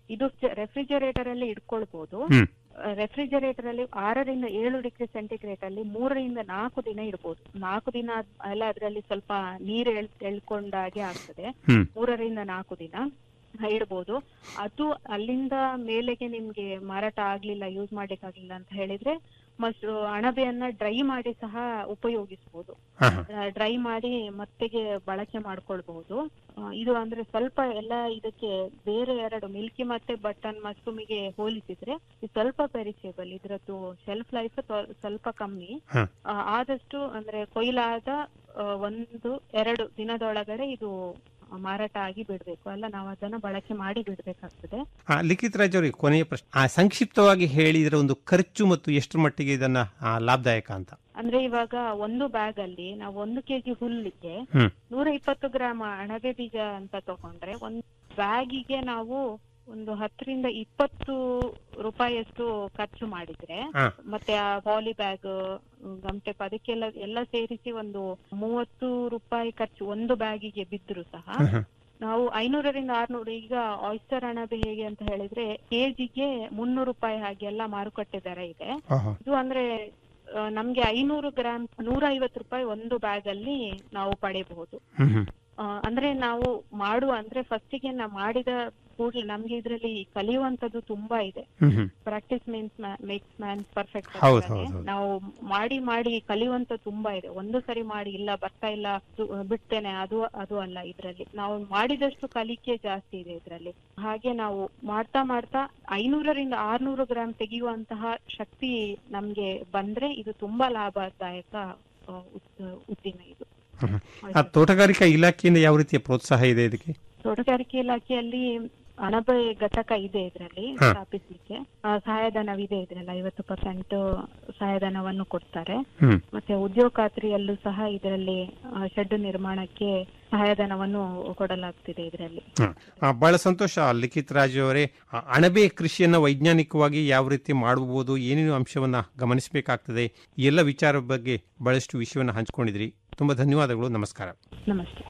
ಇದು ರೆಫ್ರಿಜರೇಟರ್ ಅಲ್ಲಿ ಇಟ್ಕೊಳ್ಬಹುದು ಹ್ಮ್ ರೆಫ್ರಿಜರೇಟರ್ ಅಲ್ಲಿ ಆರರಿಂದ ಏಳು ಡಿಗ್ರಿ ಸೆಂಟಿಗ್ರೇಡ್ ಅಲ್ಲಿ ಮೂರರಿಂದ ನಾಲ್ಕು ದಿನ ಇಡ್ಬೋದು ನಾಲ್ಕು ದಿನ ಆದ್- ಎಲ್ಲ ಅದರಲ್ಲಿ ಸ್ವಲ್ಪ ನೀರು ಎಳ್ ಎಳ್ಕೊಂಡಾಗೆ ಆಗ್ತದೆ ಹ್ಮ್ ಮೂರರಿಂದ ನಾಲ್ಕು ದಿನ ಇಡ್ಬೋದು ಅದು ಅಲ್ಲಿಂದ ಮೇಲೆಗೆ ನಿಮ್ಗೆ ಮಾರಾಟ ಆಗ್ಲಿಲ್ಲ ಯೂಸ್ ಮಾಡ್ಲಿಕ್ಕೆ ಆಗ್ಲಿಲ್ಲ ಅಂತ ಹೇಳಿದ್ರೆ ಮಸ್ ಅಣಬೆಯನ್ನ ಡ್ರೈ ಮಾಡಿ ಸಹ ಉಪಯೋಗಿಸಬಹುದು ಹಾ ಹಾ ಡ್ರೈ ಮಾಡಿ ಮತ್ತೆಗೆ ಬಳಕೆ ಮಾಡ್ಕೊಳ್ಬಹುದು ಆ, ಇದು ಅಂದ್ರೆ ಸ್ವಲ್ಪ ಎಲ್ಲ ಇದಕ್ಕೆ ಬೇರೆ ಎರಡು ಮಿಲ್ಕಿ ಮತ್ತೆ ಬಟನ್ ಮಶ್ರೂಮಿಗೆ ಹೋಲಿಸಿದ್ರೆ ಇದು ಸ್ವಲ್ಪ ಪೆರಿಸೇಬಲ್ ಇದ್ರದ್ದು ಶೆಲ್ಫ್ ಲೈಫ್ ಸ್ವಲ್ಪ ಕಮ್ಮಿ ಹಾ. ಆ, ಆದಷ್ಟು ಅಂದ್ರೆ ಕೊಯ್ಲಾದ ಆ, ಒಂದು ಎರಡು ದಿನದೊಳಗಡೆ ಇದು ಮಾರಾಟ ಆಗಿ ಬಿಡ್ಬೇಕು ಅಲ್ಲ ನಾವು ಅದನ್ನ ಬಳಕೆ ಮಾಡಿ ಬಿಡ್ಬೇಕಾಗ್ತದೆ ಆ, ಲಿಖಿತ್ ರಾಜ್ ಅವರಿಗೆ ಕೊನೆಯ ಪ್ರಶ್ನೆ ಆ, ಸಂಕ್ಷಿಪ್ತವಾಗಿ ಹೇಳಿದ್ರೆ ಒಂದು ಖರ್ಚು ಮತ್ತು ಎಷ್ಟರ ಮಟ್ಟಿಗೆ ಇದನ್ನ ಆ, ಲಾಭದಾಯಕ ಅಂತ ಅಂದ್ರೆ ಇವಾಗ ಒಂದು ಬ್ಯಾಗ್ ಅಲ್ಲಿ ನಾವು ಒಂದು ಕೆಜಿ ಹುಲ್ಲಿಗೆ ಹ್ಮ್ ನೂರ ಇಪ್ಪತ್ತು ಗ್ರಾಮ್ ಅಣಬೆ ಬೀಜ ಅಂತ ತಗೊಂಡ್ರೆ ಒಂದು ಬ್ಯಾಗಿಗೆ ನಾವು ಒಂದು ಹತ್ತರಿಂದ ಇಪ್ಪತ್ತು ರೂಪಾಯಿಯಷ್ಟು ಖರ್ಚು ಮಾಡಿದ್ರೆ ಹಾ. ಮತ್ತೆ ಆ ಪಾಲಿ ಬ್ಯಾಗ್ ಗಮ್ಟೆಪ್ ಅದಕ್ಕೆಲ್ಲ ಎಲ್ಲ ಸೇರಿಸಿ ಒಂದು ಮೂವತ್ತು ರೂಪಾಯಿ ಖರ್ಚು ಒಂದು ಬ್ಯಾಗಿಗೆ ಬಿದ್ರು ಸಹ ಹ್ಮ್, ಹ್ಮ್. ನಾವು ಐನೂರರಿಂದ ಆರ್ನೂರು ಈಗ ಆಯಿಸ್ಟರ್ ಅಣಬೆ ಹೇಗೆ ಅಂತ ಹೇಳಿದ್ರೆ ಕೆಜಿಗೆ ಮುನ್ನೂರು ರೂಪಾಯಿ ಹಾಗೆ ಎಲ್ಲ ಮಾರುಕಟ್ಟೆ ದರ ಇದೆ ಆಹಾ. ಇದು ಅಂದ್ರೆ ಆ, ನಮ್ಗೆ ಐನೂರು ಗ್ರಾಮ್ ನೂರ ಐವತ್ತು ರೂಪಾಯಿ ಒಂದು ಬ್ಯಾಗ್ ಅಲ್ಲಿ ನಾವು ಪಡೆಯಬಹುದು ಹ್ಮ್ ಹ್ಮ್ ಆ, ಅಂದ್ರೆ ನಾವು ಮಾಡುವ ಅಂದ್ರೆ ಫಸ್ಟಿಗೆ ನಾವು ಮಾಡಿದ ಕೂಡಲೇ ನಮ್ಗೆ ಇದ್ರಲ್ಲಿ ಕಲಿಯುವಂತದ್ದು ತುಂಬಾ ಇದೆ ಹ್ಮ್ ಹ್ಮ್ practice means makes man perfect ಹೌದು, ಹೌದು, ಹೌದು. ನಾವು ಮಾಡಿ ಮಾಡಿ ಕಲಿಯುವಂತ ತುಂಬಾ ಇದೆ ಒಂದು ಸರಿ ಮಾಡಿ ಇಲ್ಲ ಬರ್ತಾ ಇಲ್ಲ ದು- ಬಿಡ್ತೇನೆ ಅದು ಅದು ಅಲ್ಲ ಇದ್ರಲ್ಲಿ ನಾವು ಮಾಡಿದಷ್ಟು ಕಲಿಕೆ ಜಾಸ್ತಿ ಇದೆ ಇದ್ರಲ್ಲಿ ಹಾಗೆ ನಾವು ಮಾಡ್ತಾ ಮಾಡ್ತಾ ಐನೂರರಿಂದ ಆರ್ನೂರು ಗ್ರಾಮ್ ತೆಗೆಯುವಂತಹ ಶಕ್ತಿ ನಮ್ಗೆ ಬಂದ್ರೆ ಇದು ತುಂಬಾ ಲಾಭದಾಯಕ ಆ, ಉದ್- ಉದ್ದಿಮೆ ಇದು ಹ್ಮ್ ಹ್ಮ್. ಆ ತೋಟಗಾರಿಕಾ ಇಲಾಖೆಯಿಂದ ಯಾವ ರೀತಿಯ ಪ್ರೋತ್ಸಾಹ ಇದೆ ಇದಕ್ಕೆ ತೋಟಗಾರಿಕೆ ಇಲಾಖೆಯಲ್ಲಿ ಅಣಬೆ ಘಟಕ ಇದೆ ಇದರಲ್ಲಿ ಹಾ. ಸ್ಥಾಪಿಸ್ಲಿಕ್ಕೆ ಆ, ಸಹಾಯಧನವಿದೆ ಇದ್ರಲ್ಲಿ ಐವತ್ತು ಪರ್ಸೆಂಟ್ ಸಹಾಯಧನವನ್ನು ಕೊಡ್ತಾರೆ ಹ್ಮ್ ಮತ್ತೆ ಉದ್ಯೋಗ ಖಾತ್ರಿಯಲ್ಲೂ ಸಹ ಇದರಲ್ಲಿ ಶೆಡ್ ನಿರ್ಮಾಣಕ್ಕೆ ಸಹಾಯಧನವನ್ನು ಕೊಡಲಾಗ್ತಿದೆ ಇದರಲ್ಲಿ ಹ್ಮ್. ಆ, ಬಹಳ ಸಂತೋಷ ಲಿಖಿತ್ ರಾಜು ಅವರೇ ಆ, ಅಣಬೆ ಕೃಷಿಯನ್ನ ವೈಜ್ಞಾನಿಕವಾಗಿ ಯಾವ ರೀತಿ ಮಾಡಬಹುದು ಏನೇನು ಅಂಶವನ್ನ ಗಮನಿಸಬೇಕಾಗ್ತದೆ ಈ ಎಲ್ಲ ವಿಚಾರ ಬಗ್ಗೆ ಬಹಳಷ್ಟು ವಿಷಯವನ್ನ ಹಂಚಿಕೊಂಡಿದ್ರಿ ತುಂಬಾ ಧನ್ಯವಾದಗಳು ನಮಸ್ಕಾರ ನಮಸ್ತೆ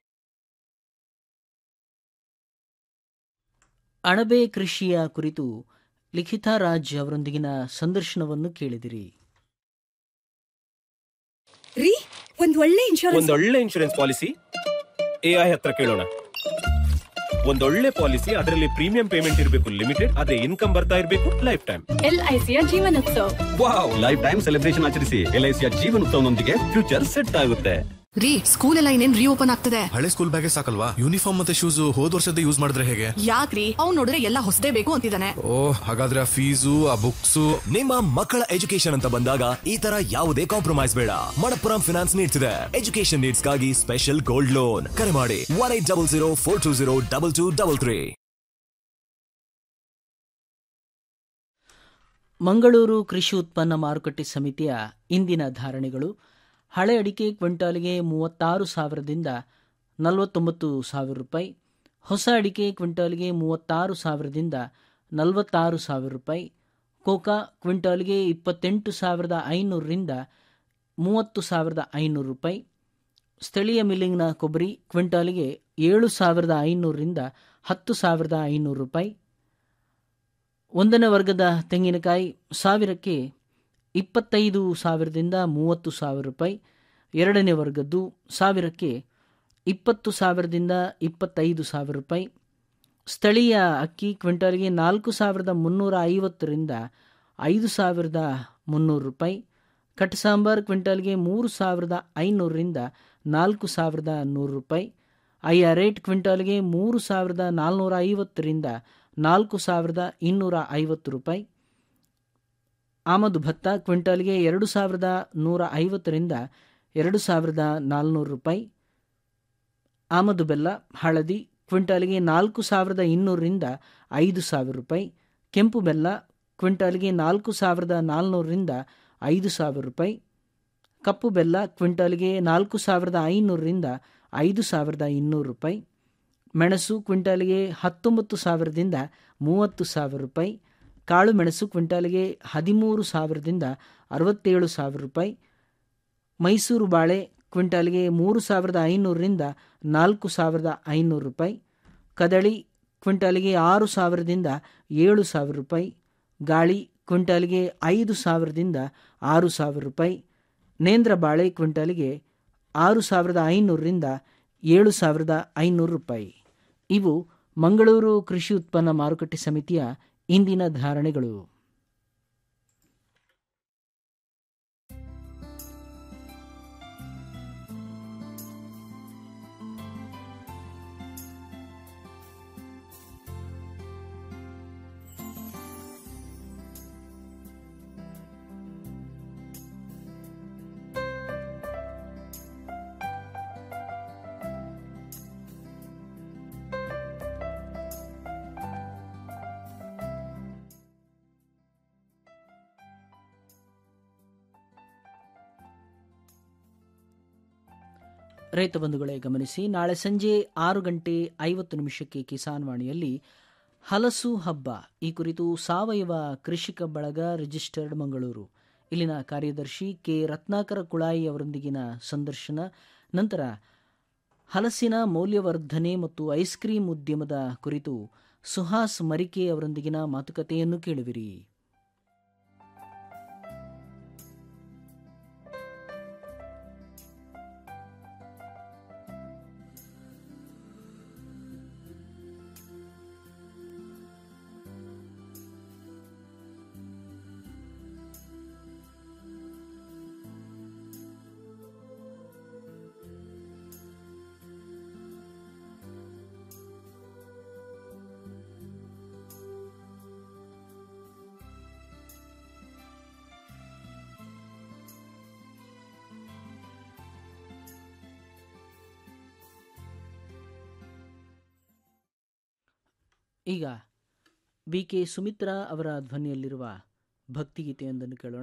ಅಣಬೆ ಕೃಷಿಯ ಕುರಿತು ಲಿಖಿತಾ ರಾಜ್ ಅವರೊಂದಿಗಿನ ಸಂದರ್ಶನವನ್ನು ಕೇಳಿದಿರಿ ರೀ ಒಂದ್ ಒಳ್ಳೆ ಇನ್ಶೂರೆನ್ಸ್ ಒಂದೊಳ್ಳೆ ಇನ್ಶೂರೆನ್ಸ್ ಪಾಲಿಸಿ ಎಐ ಹತ್ರ ಕೇಳೋಣ ಒಂದೊಳ್ಳೆ ಪಾಲಿಸಿ ಅದರಲ್ಲಿ ಪ್ರೀಮಿಯಂ ಪೇಮೆಂಟ್ ಇರಬೇಕು ಲಿಮಿಟೆಡ್ ಅದೇ ಇನ್ಕಮ್ ಬರ್ತಾ ಇರಬೇಕು ಲೈಫ್ ಟೈಮ್ ಎಲ್ಐಸಿಯ ಜೀವನೋತ್ಸವ ವಾವ್ ಲೈಫ್ ಟೈಮ್ ಸೆಲೆಬ್ರೇಷನ್ ಆಚರಿಸಿ ಎಲ್ಐಸಿಯ ಜೀವನೋತ್ಸವನೊಂದಿಗೆ ಫ್ಯೂಚರ್ ಸೆಟ್ ಆಗುತ್ತೆ ರೀ ಸ್ಕೂಲ್ ಎಲ್ಲ ಇನ್ನೇನ್ ರೀಓಪನ್ ಆಗ್ತದೆ ಹಳೆ ಸ್ಕೂಲ್ ಬ್ಯಾಗೇ ಸಾಕಲ್ವಾ ಯೂನಿಫಾರ್ಮ್ ಮತ್ತೆ ಶೂಸ್ ಹೋದ್ ವರ್ಷದ ಯೂಸ್ ಮಾಡಿದ್ರೆ ಹೇಗೆ ಯಾಕ್ರಿ ಅವ್ನ್ ನೋಡಿದ್ರೆ ಎಲ್ಲ ಹೊಸದೇ ಬೇಕು ಅಂತಿದ್ದಾನೆ ಓ ಹಾಗಾದ್ರೆ ಆ ಫೀಸು ಆ ಬುಕ್ಸು ನಿಮ್ಮ ಮಕ್ಕಳ ಎಜುಕೇಶನ್ ಅಂತ ಬಂದಾಗ ಈ ತರ ಯಾವುದೇ ಕಾಂಪ್ರಮೈಸ್ ಬೇಡ ಮಣಪ್ಪುರಂ ಫಿನಾನ್ಸ್ ನೀಡ್ತಿದೆ ಎಜುಕೇಶನ್ ನೀಡ್ಸ್ಗಾಗಿ ಸ್ಪೆಷಲ್ ಗೋಲ್ಡ್ ಲೋನ್ ಕರೆ ಮಾಡಿ one eight double zero four two zero double two double three Mangaluru ಕೃಷಿ ಉತ್ಪನ್ನ ಮಾರುಕಟ್ಟೆ ಸಮಿತಿಯ ಇಂದಿನ ಧಾರಣೆಗಳು ಹಳೆ ಅಡಿಕೆ ಕ್ವಿಂಟಾಲ್ಗೆ ಮೂವತ್ತಾರು ಸಾವಿರದಿಂದ ನಲವತ್ತೊಂಬತ್ತು ಸಾವಿರ ರೂಪಾಯಿ ಹೊಸ ಅಡಿಕೆ ಕ್ವಿಂಟಾಲ್ಗೆ ಮೂವತ್ತಾರು ಸಾವಿರದಿಂದ ನಲವತ್ತಾರು ಸಾವಿರ ರೂಪಾಯಿ ಕೋಕಾ ಕ್ವಿಂಟಾಲ್ಗೆ ಇಪ್ಪತ್ತೆಂಟು ಸಾವಿರದ ಐನೂರರಿಂದ ಮೂವತ್ತು ಸಾವಿರದ ಐನೂರು ರೂಪಾಯಿ ಸ್ಥಳೀಯ ಮಿಲ್ಲಿಂಗ್ನ ಕೊಬ್ಬರಿ ಕ್ವಿಂಟಾಲ್ಗೆ ಏಳು ಸಾವಿರದ ಐನೂರರಿಂದ ಹತ್ತು ಸಾವಿರದ ಐನೂರು ರೂಪಾಯಿ ಒಂದನೇ ವರ್ಗದ ತೆಂಗಿನಕಾಯಿ ಸಾವಿರಕ್ಕೆ ಇಪ್ಪತ್ತೈದು ಸಾವಿರದಿಂದ ಮೂವತ್ತು ಸಾವಿರ ರೂಪಾಯಿ ಎರಡನೇ ವರ್ಗದ್ದು ಸಾವಿರಕ್ಕೆ ಇಪ್ಪತ್ತು ಸಾವಿರದಿಂದ ಇಪ್ಪತ್ತೈದು ಸಾವಿರ ರೂಪಾಯಿ ಸ್ಥಳೀಯ ಅಕ್ಕಿ ಕ್ವಿಂಟಾಲ್ಗೆ ನಾಲ್ಕು ಸಾವಿರದ ಮುನ್ನೂರ ಐವತ್ತರಿಂದ ಐದು ಸಾವಿರದ ಮುನ್ನೂರು ರೂಪಾಯಿ ಕಟ್ ಸಾಂಬಾರ್ ಕ್ವಿಂಟಾಲ್ಗೆ ಮೂರು ಸಾವಿರದ ಐನೂರರಿಂದ ನಾಲ್ಕು ಸಾವಿರದ ನೂರು ರೂಪಾಯಿ ಐಯ ರೇಟ್ ಕ್ವಿಂಟಾಲ್ಗೆ ಮೂರು ಸಾವಿರದ ನಾಲ್ನೂರ ಐವತ್ತರಿಂದ ನಾಲ್ಕು ಸಾವಿರದ ಇನ್ನೂರ ಐವತ್ತು ರೂಪಾಯಿ ಆಮದು ಭತ್ತ ಕ್ವಿಂಟಾಲ್ಗೆ ಎರಡು ಸಾವಿರದ ನೂರ ಐವತ್ತರಿಂದ ಎರಡು ಸಾವಿರದ ನಾಲ್ನೂರು ರೂಪಾಯಿ ಆಮದು ಬೆಲ್ಲ ಹಳದಿ ಕ್ವಿಂಟಾಲ್ಗೆ ನಾಲ್ಕು ಸಾವಿರದ ಇನ್ನೂರರಿಂದ ಐದು ಸಾವಿರ ರೂಪಾಯಿ ಕೆಂಪು ಬೆಲ್ಲ ಕ್ವಿಂಟಾಲ್ಗೆ ನಾಲ್ಕು ಸಾವಿರದ ನಾಲ್ನೂರರಿಂದ ಐದು ಸಾವಿರ ರೂಪಾಯಿ ಕಪ್ಪು ಬೆಲ್ಲ ಕ್ವಿಂಟಾಲ್ಗೆ ನಾಲ್ಕು ಸಾವಿರದ ಐನೂರರಿಂದ ಐದು ಸಾವಿರದ ಇನ್ನೂರು ರೂಪಾಯಿ ಮೆಣಸು ಕ್ವಿಂಟಾಲ್ಗೆ ಹತ್ತೊಂಬತ್ತು ಸಾವಿರದಿಂದ ಮೂವತ್ತು ಸಾವಿರ ರೂಪಾಯಿ ಕಾಳು ಮೆಣಸು ಕ್ವಿಂಟಾಲ್ಗೆ ಹದಿಮೂರು ಸಾವಿರದಿಂದ ಅರವತ್ತೇಳು ಸಾವಿರ ರೂಪಾಯಿ ಮೈಸೂರು ಬಾಳೆ ಕ್ವಿಂಟಾಲ್ಗೆ ಮೂರು ಸಾವಿರದ ಐನೂರರಿಂದ ನಾಲ್ಕು ಸಾವಿರದ ಐನೂರು ರೂಪಾಯಿ ಕದಳಿ ಕ್ವಿಂಟಾಲಿಗೆ ಆರು ಸಾವಿರದಿಂದ ಏಳು ಸಾವಿರ ರೂಪಾಯಿ ಗಾಳಿ ಕ್ವಿಂಟಾಲಿಗೆ ಐದು ಸಾವಿರದಿಂದ ಆರು ಸಾವಿರ ರೂಪಾಯಿ ನೇಂದ್ರ ಬಾಳೆ ಕ್ವಿಂಟಾಲಿಗೆ ಆರು ಸಾವಿರದ ಐನೂರರಿಂದ ಏಳು ಸಾವಿರದ ಐನೂರು ರೂಪಾಯಿ ಇವು ಮಂಗಳೂರು ಕೃಷಿ ಉತ್ಪನ್ನ ಮಾರುಕಟ್ಟೆ ಸಮಿತಿಯ ಇಂದಿನ ಧಾರಣೆಗಳು ರೈತ ಬಂಧುಗಳೇ ಗಮನಿಸಿ ನಾಳೆ ಸಂಜೆ ಆರು ಗಂಟೆ ಐವತ್ತು ನಿಮಿಷಕ್ಕೆ ಕಿಸಾನ್ ವಾಣಿಯಲ್ಲಿ ಹಲಸು ಹಬ್ಬ ಈ ಕುರಿತು ಸಾವಯವ ಕೃಷಿಕ ಬಳಗ ರಿಜಿಸ್ಟರ್ಡ್ ಮಂಗಳೂರು ಇಲ್ಲಿನ ಕಾರ್ಯದರ್ಶಿ ಕೆ ರತ್ನಾಕರ ಕುಳಾಯಿ ಅವರೊಂದಿಗಿನ ಸಂದರ್ಶನ ನಂತರ ಹಲಸಿನ ಮೌಲ್ಯವರ್ಧನೆ ಮತ್ತು ಐಸ್ ಕ್ರೀಂ ಉದ್ಯಮದ ಕುರಿತು ಸುಹಾಸ್ ಮರಿಕೆ ಅವರೊಂದಿಗಿನ ಮಾತುಕತೆಯನ್ನು ಕೇಳುವಿರಿ ಈಗ ಬಿ ಕೆ ಸುಮಿತ್ರಾ ಅವರ ಧ್ವನಿಯಲ್ಲಿರುವ ಭಕ್ತಿಗೀತೆಯೊಂದನ್ನು ಕೇಳೋಣ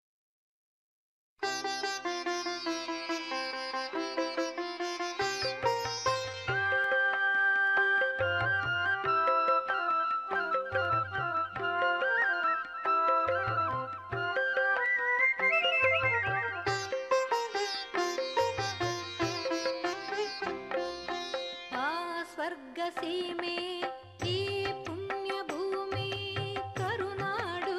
ಆ ಸ್ವರ್ಗ ಸೀಮೆ ಈ ಪುಣ್ಯ ಭೂಮಿ ಕರುನಾಡು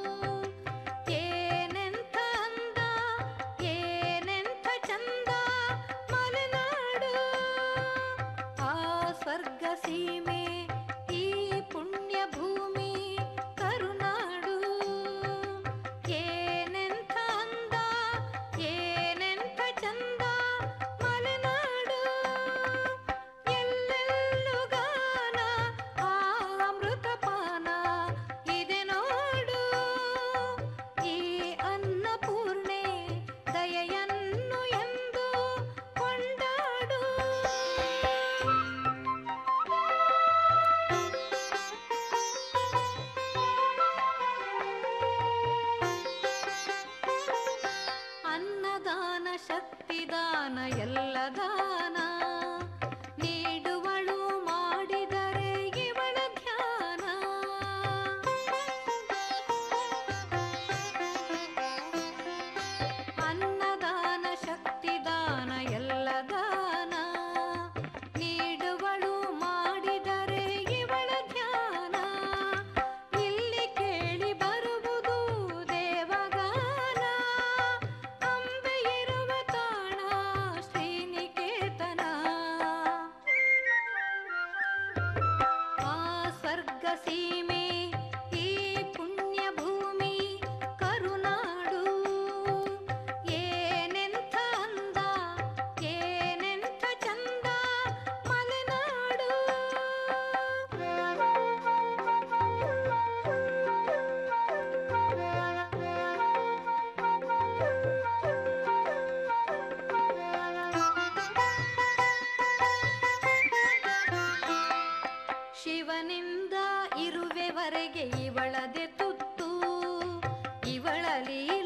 ಏನೆಂಥ ಅಂದ ಏನೆಂಥ ಚಂದ ಮಲೆನಾಡು ಆ ಸ್ವರ್ಗ ಸೀಮೆ ಈ ಪುಣ್ಯ ಭೂಮಿ ಕರುನಾಡು ಏನೆಂಥ ಅಂದ ಏನೆಂಥ ಚಂದ ಮಲೆನಾಡು ಎಲ್ಲೆಲ್ಲೂ ಗಾನ ಆ ಅಮೃತಪಾನ ಇದೆ ನೋಡು ಈ ಅನ್ನಪೂರ್ಣೆ ದಯೆಯನ್ನು ಎಂದು ಕೊಂಡಾಡು ಅನ್ನದಾನ ಶಕ್ತಿದಾನ ಎಲ್ಲ ದಾನ ನೀಡುವಳು ಮಾಡಿದರೆ ಇವಳ ಧ್ಯಾನ ಅನ್ನದಾನ ಶಕ್ತಿದಾನ ಎಲ್ಲ ದಾನ ನೀಡುವಳು ಮಾಡಿದರೆ ಇವಳ ಧ್ಯಾನ ಇಲ್ಲಿ ಕೇಳಿ ಬರುವುದು ದೇವಗಾನ ಅಂಬೆ ಇರುವ ತಾಣ ಶ್ರೀನಿಕೇತನ ಆ ಸ್ವರ್ಗ ಸೀಮೆ ಈ ಪುಣ್ಯ ಭೂಮಿ ಕರುನಾಡು ಏನೆಂಥ ಅಂದ ಏನೆಂಥ ಚಂದ ಮಲೆನಾಡು ಶಿವನಿಂದ ಇರುವೆವರೆಗೆ ಇವಳದೆ ತುತ್ತು ಇವಳ ಲೀಲ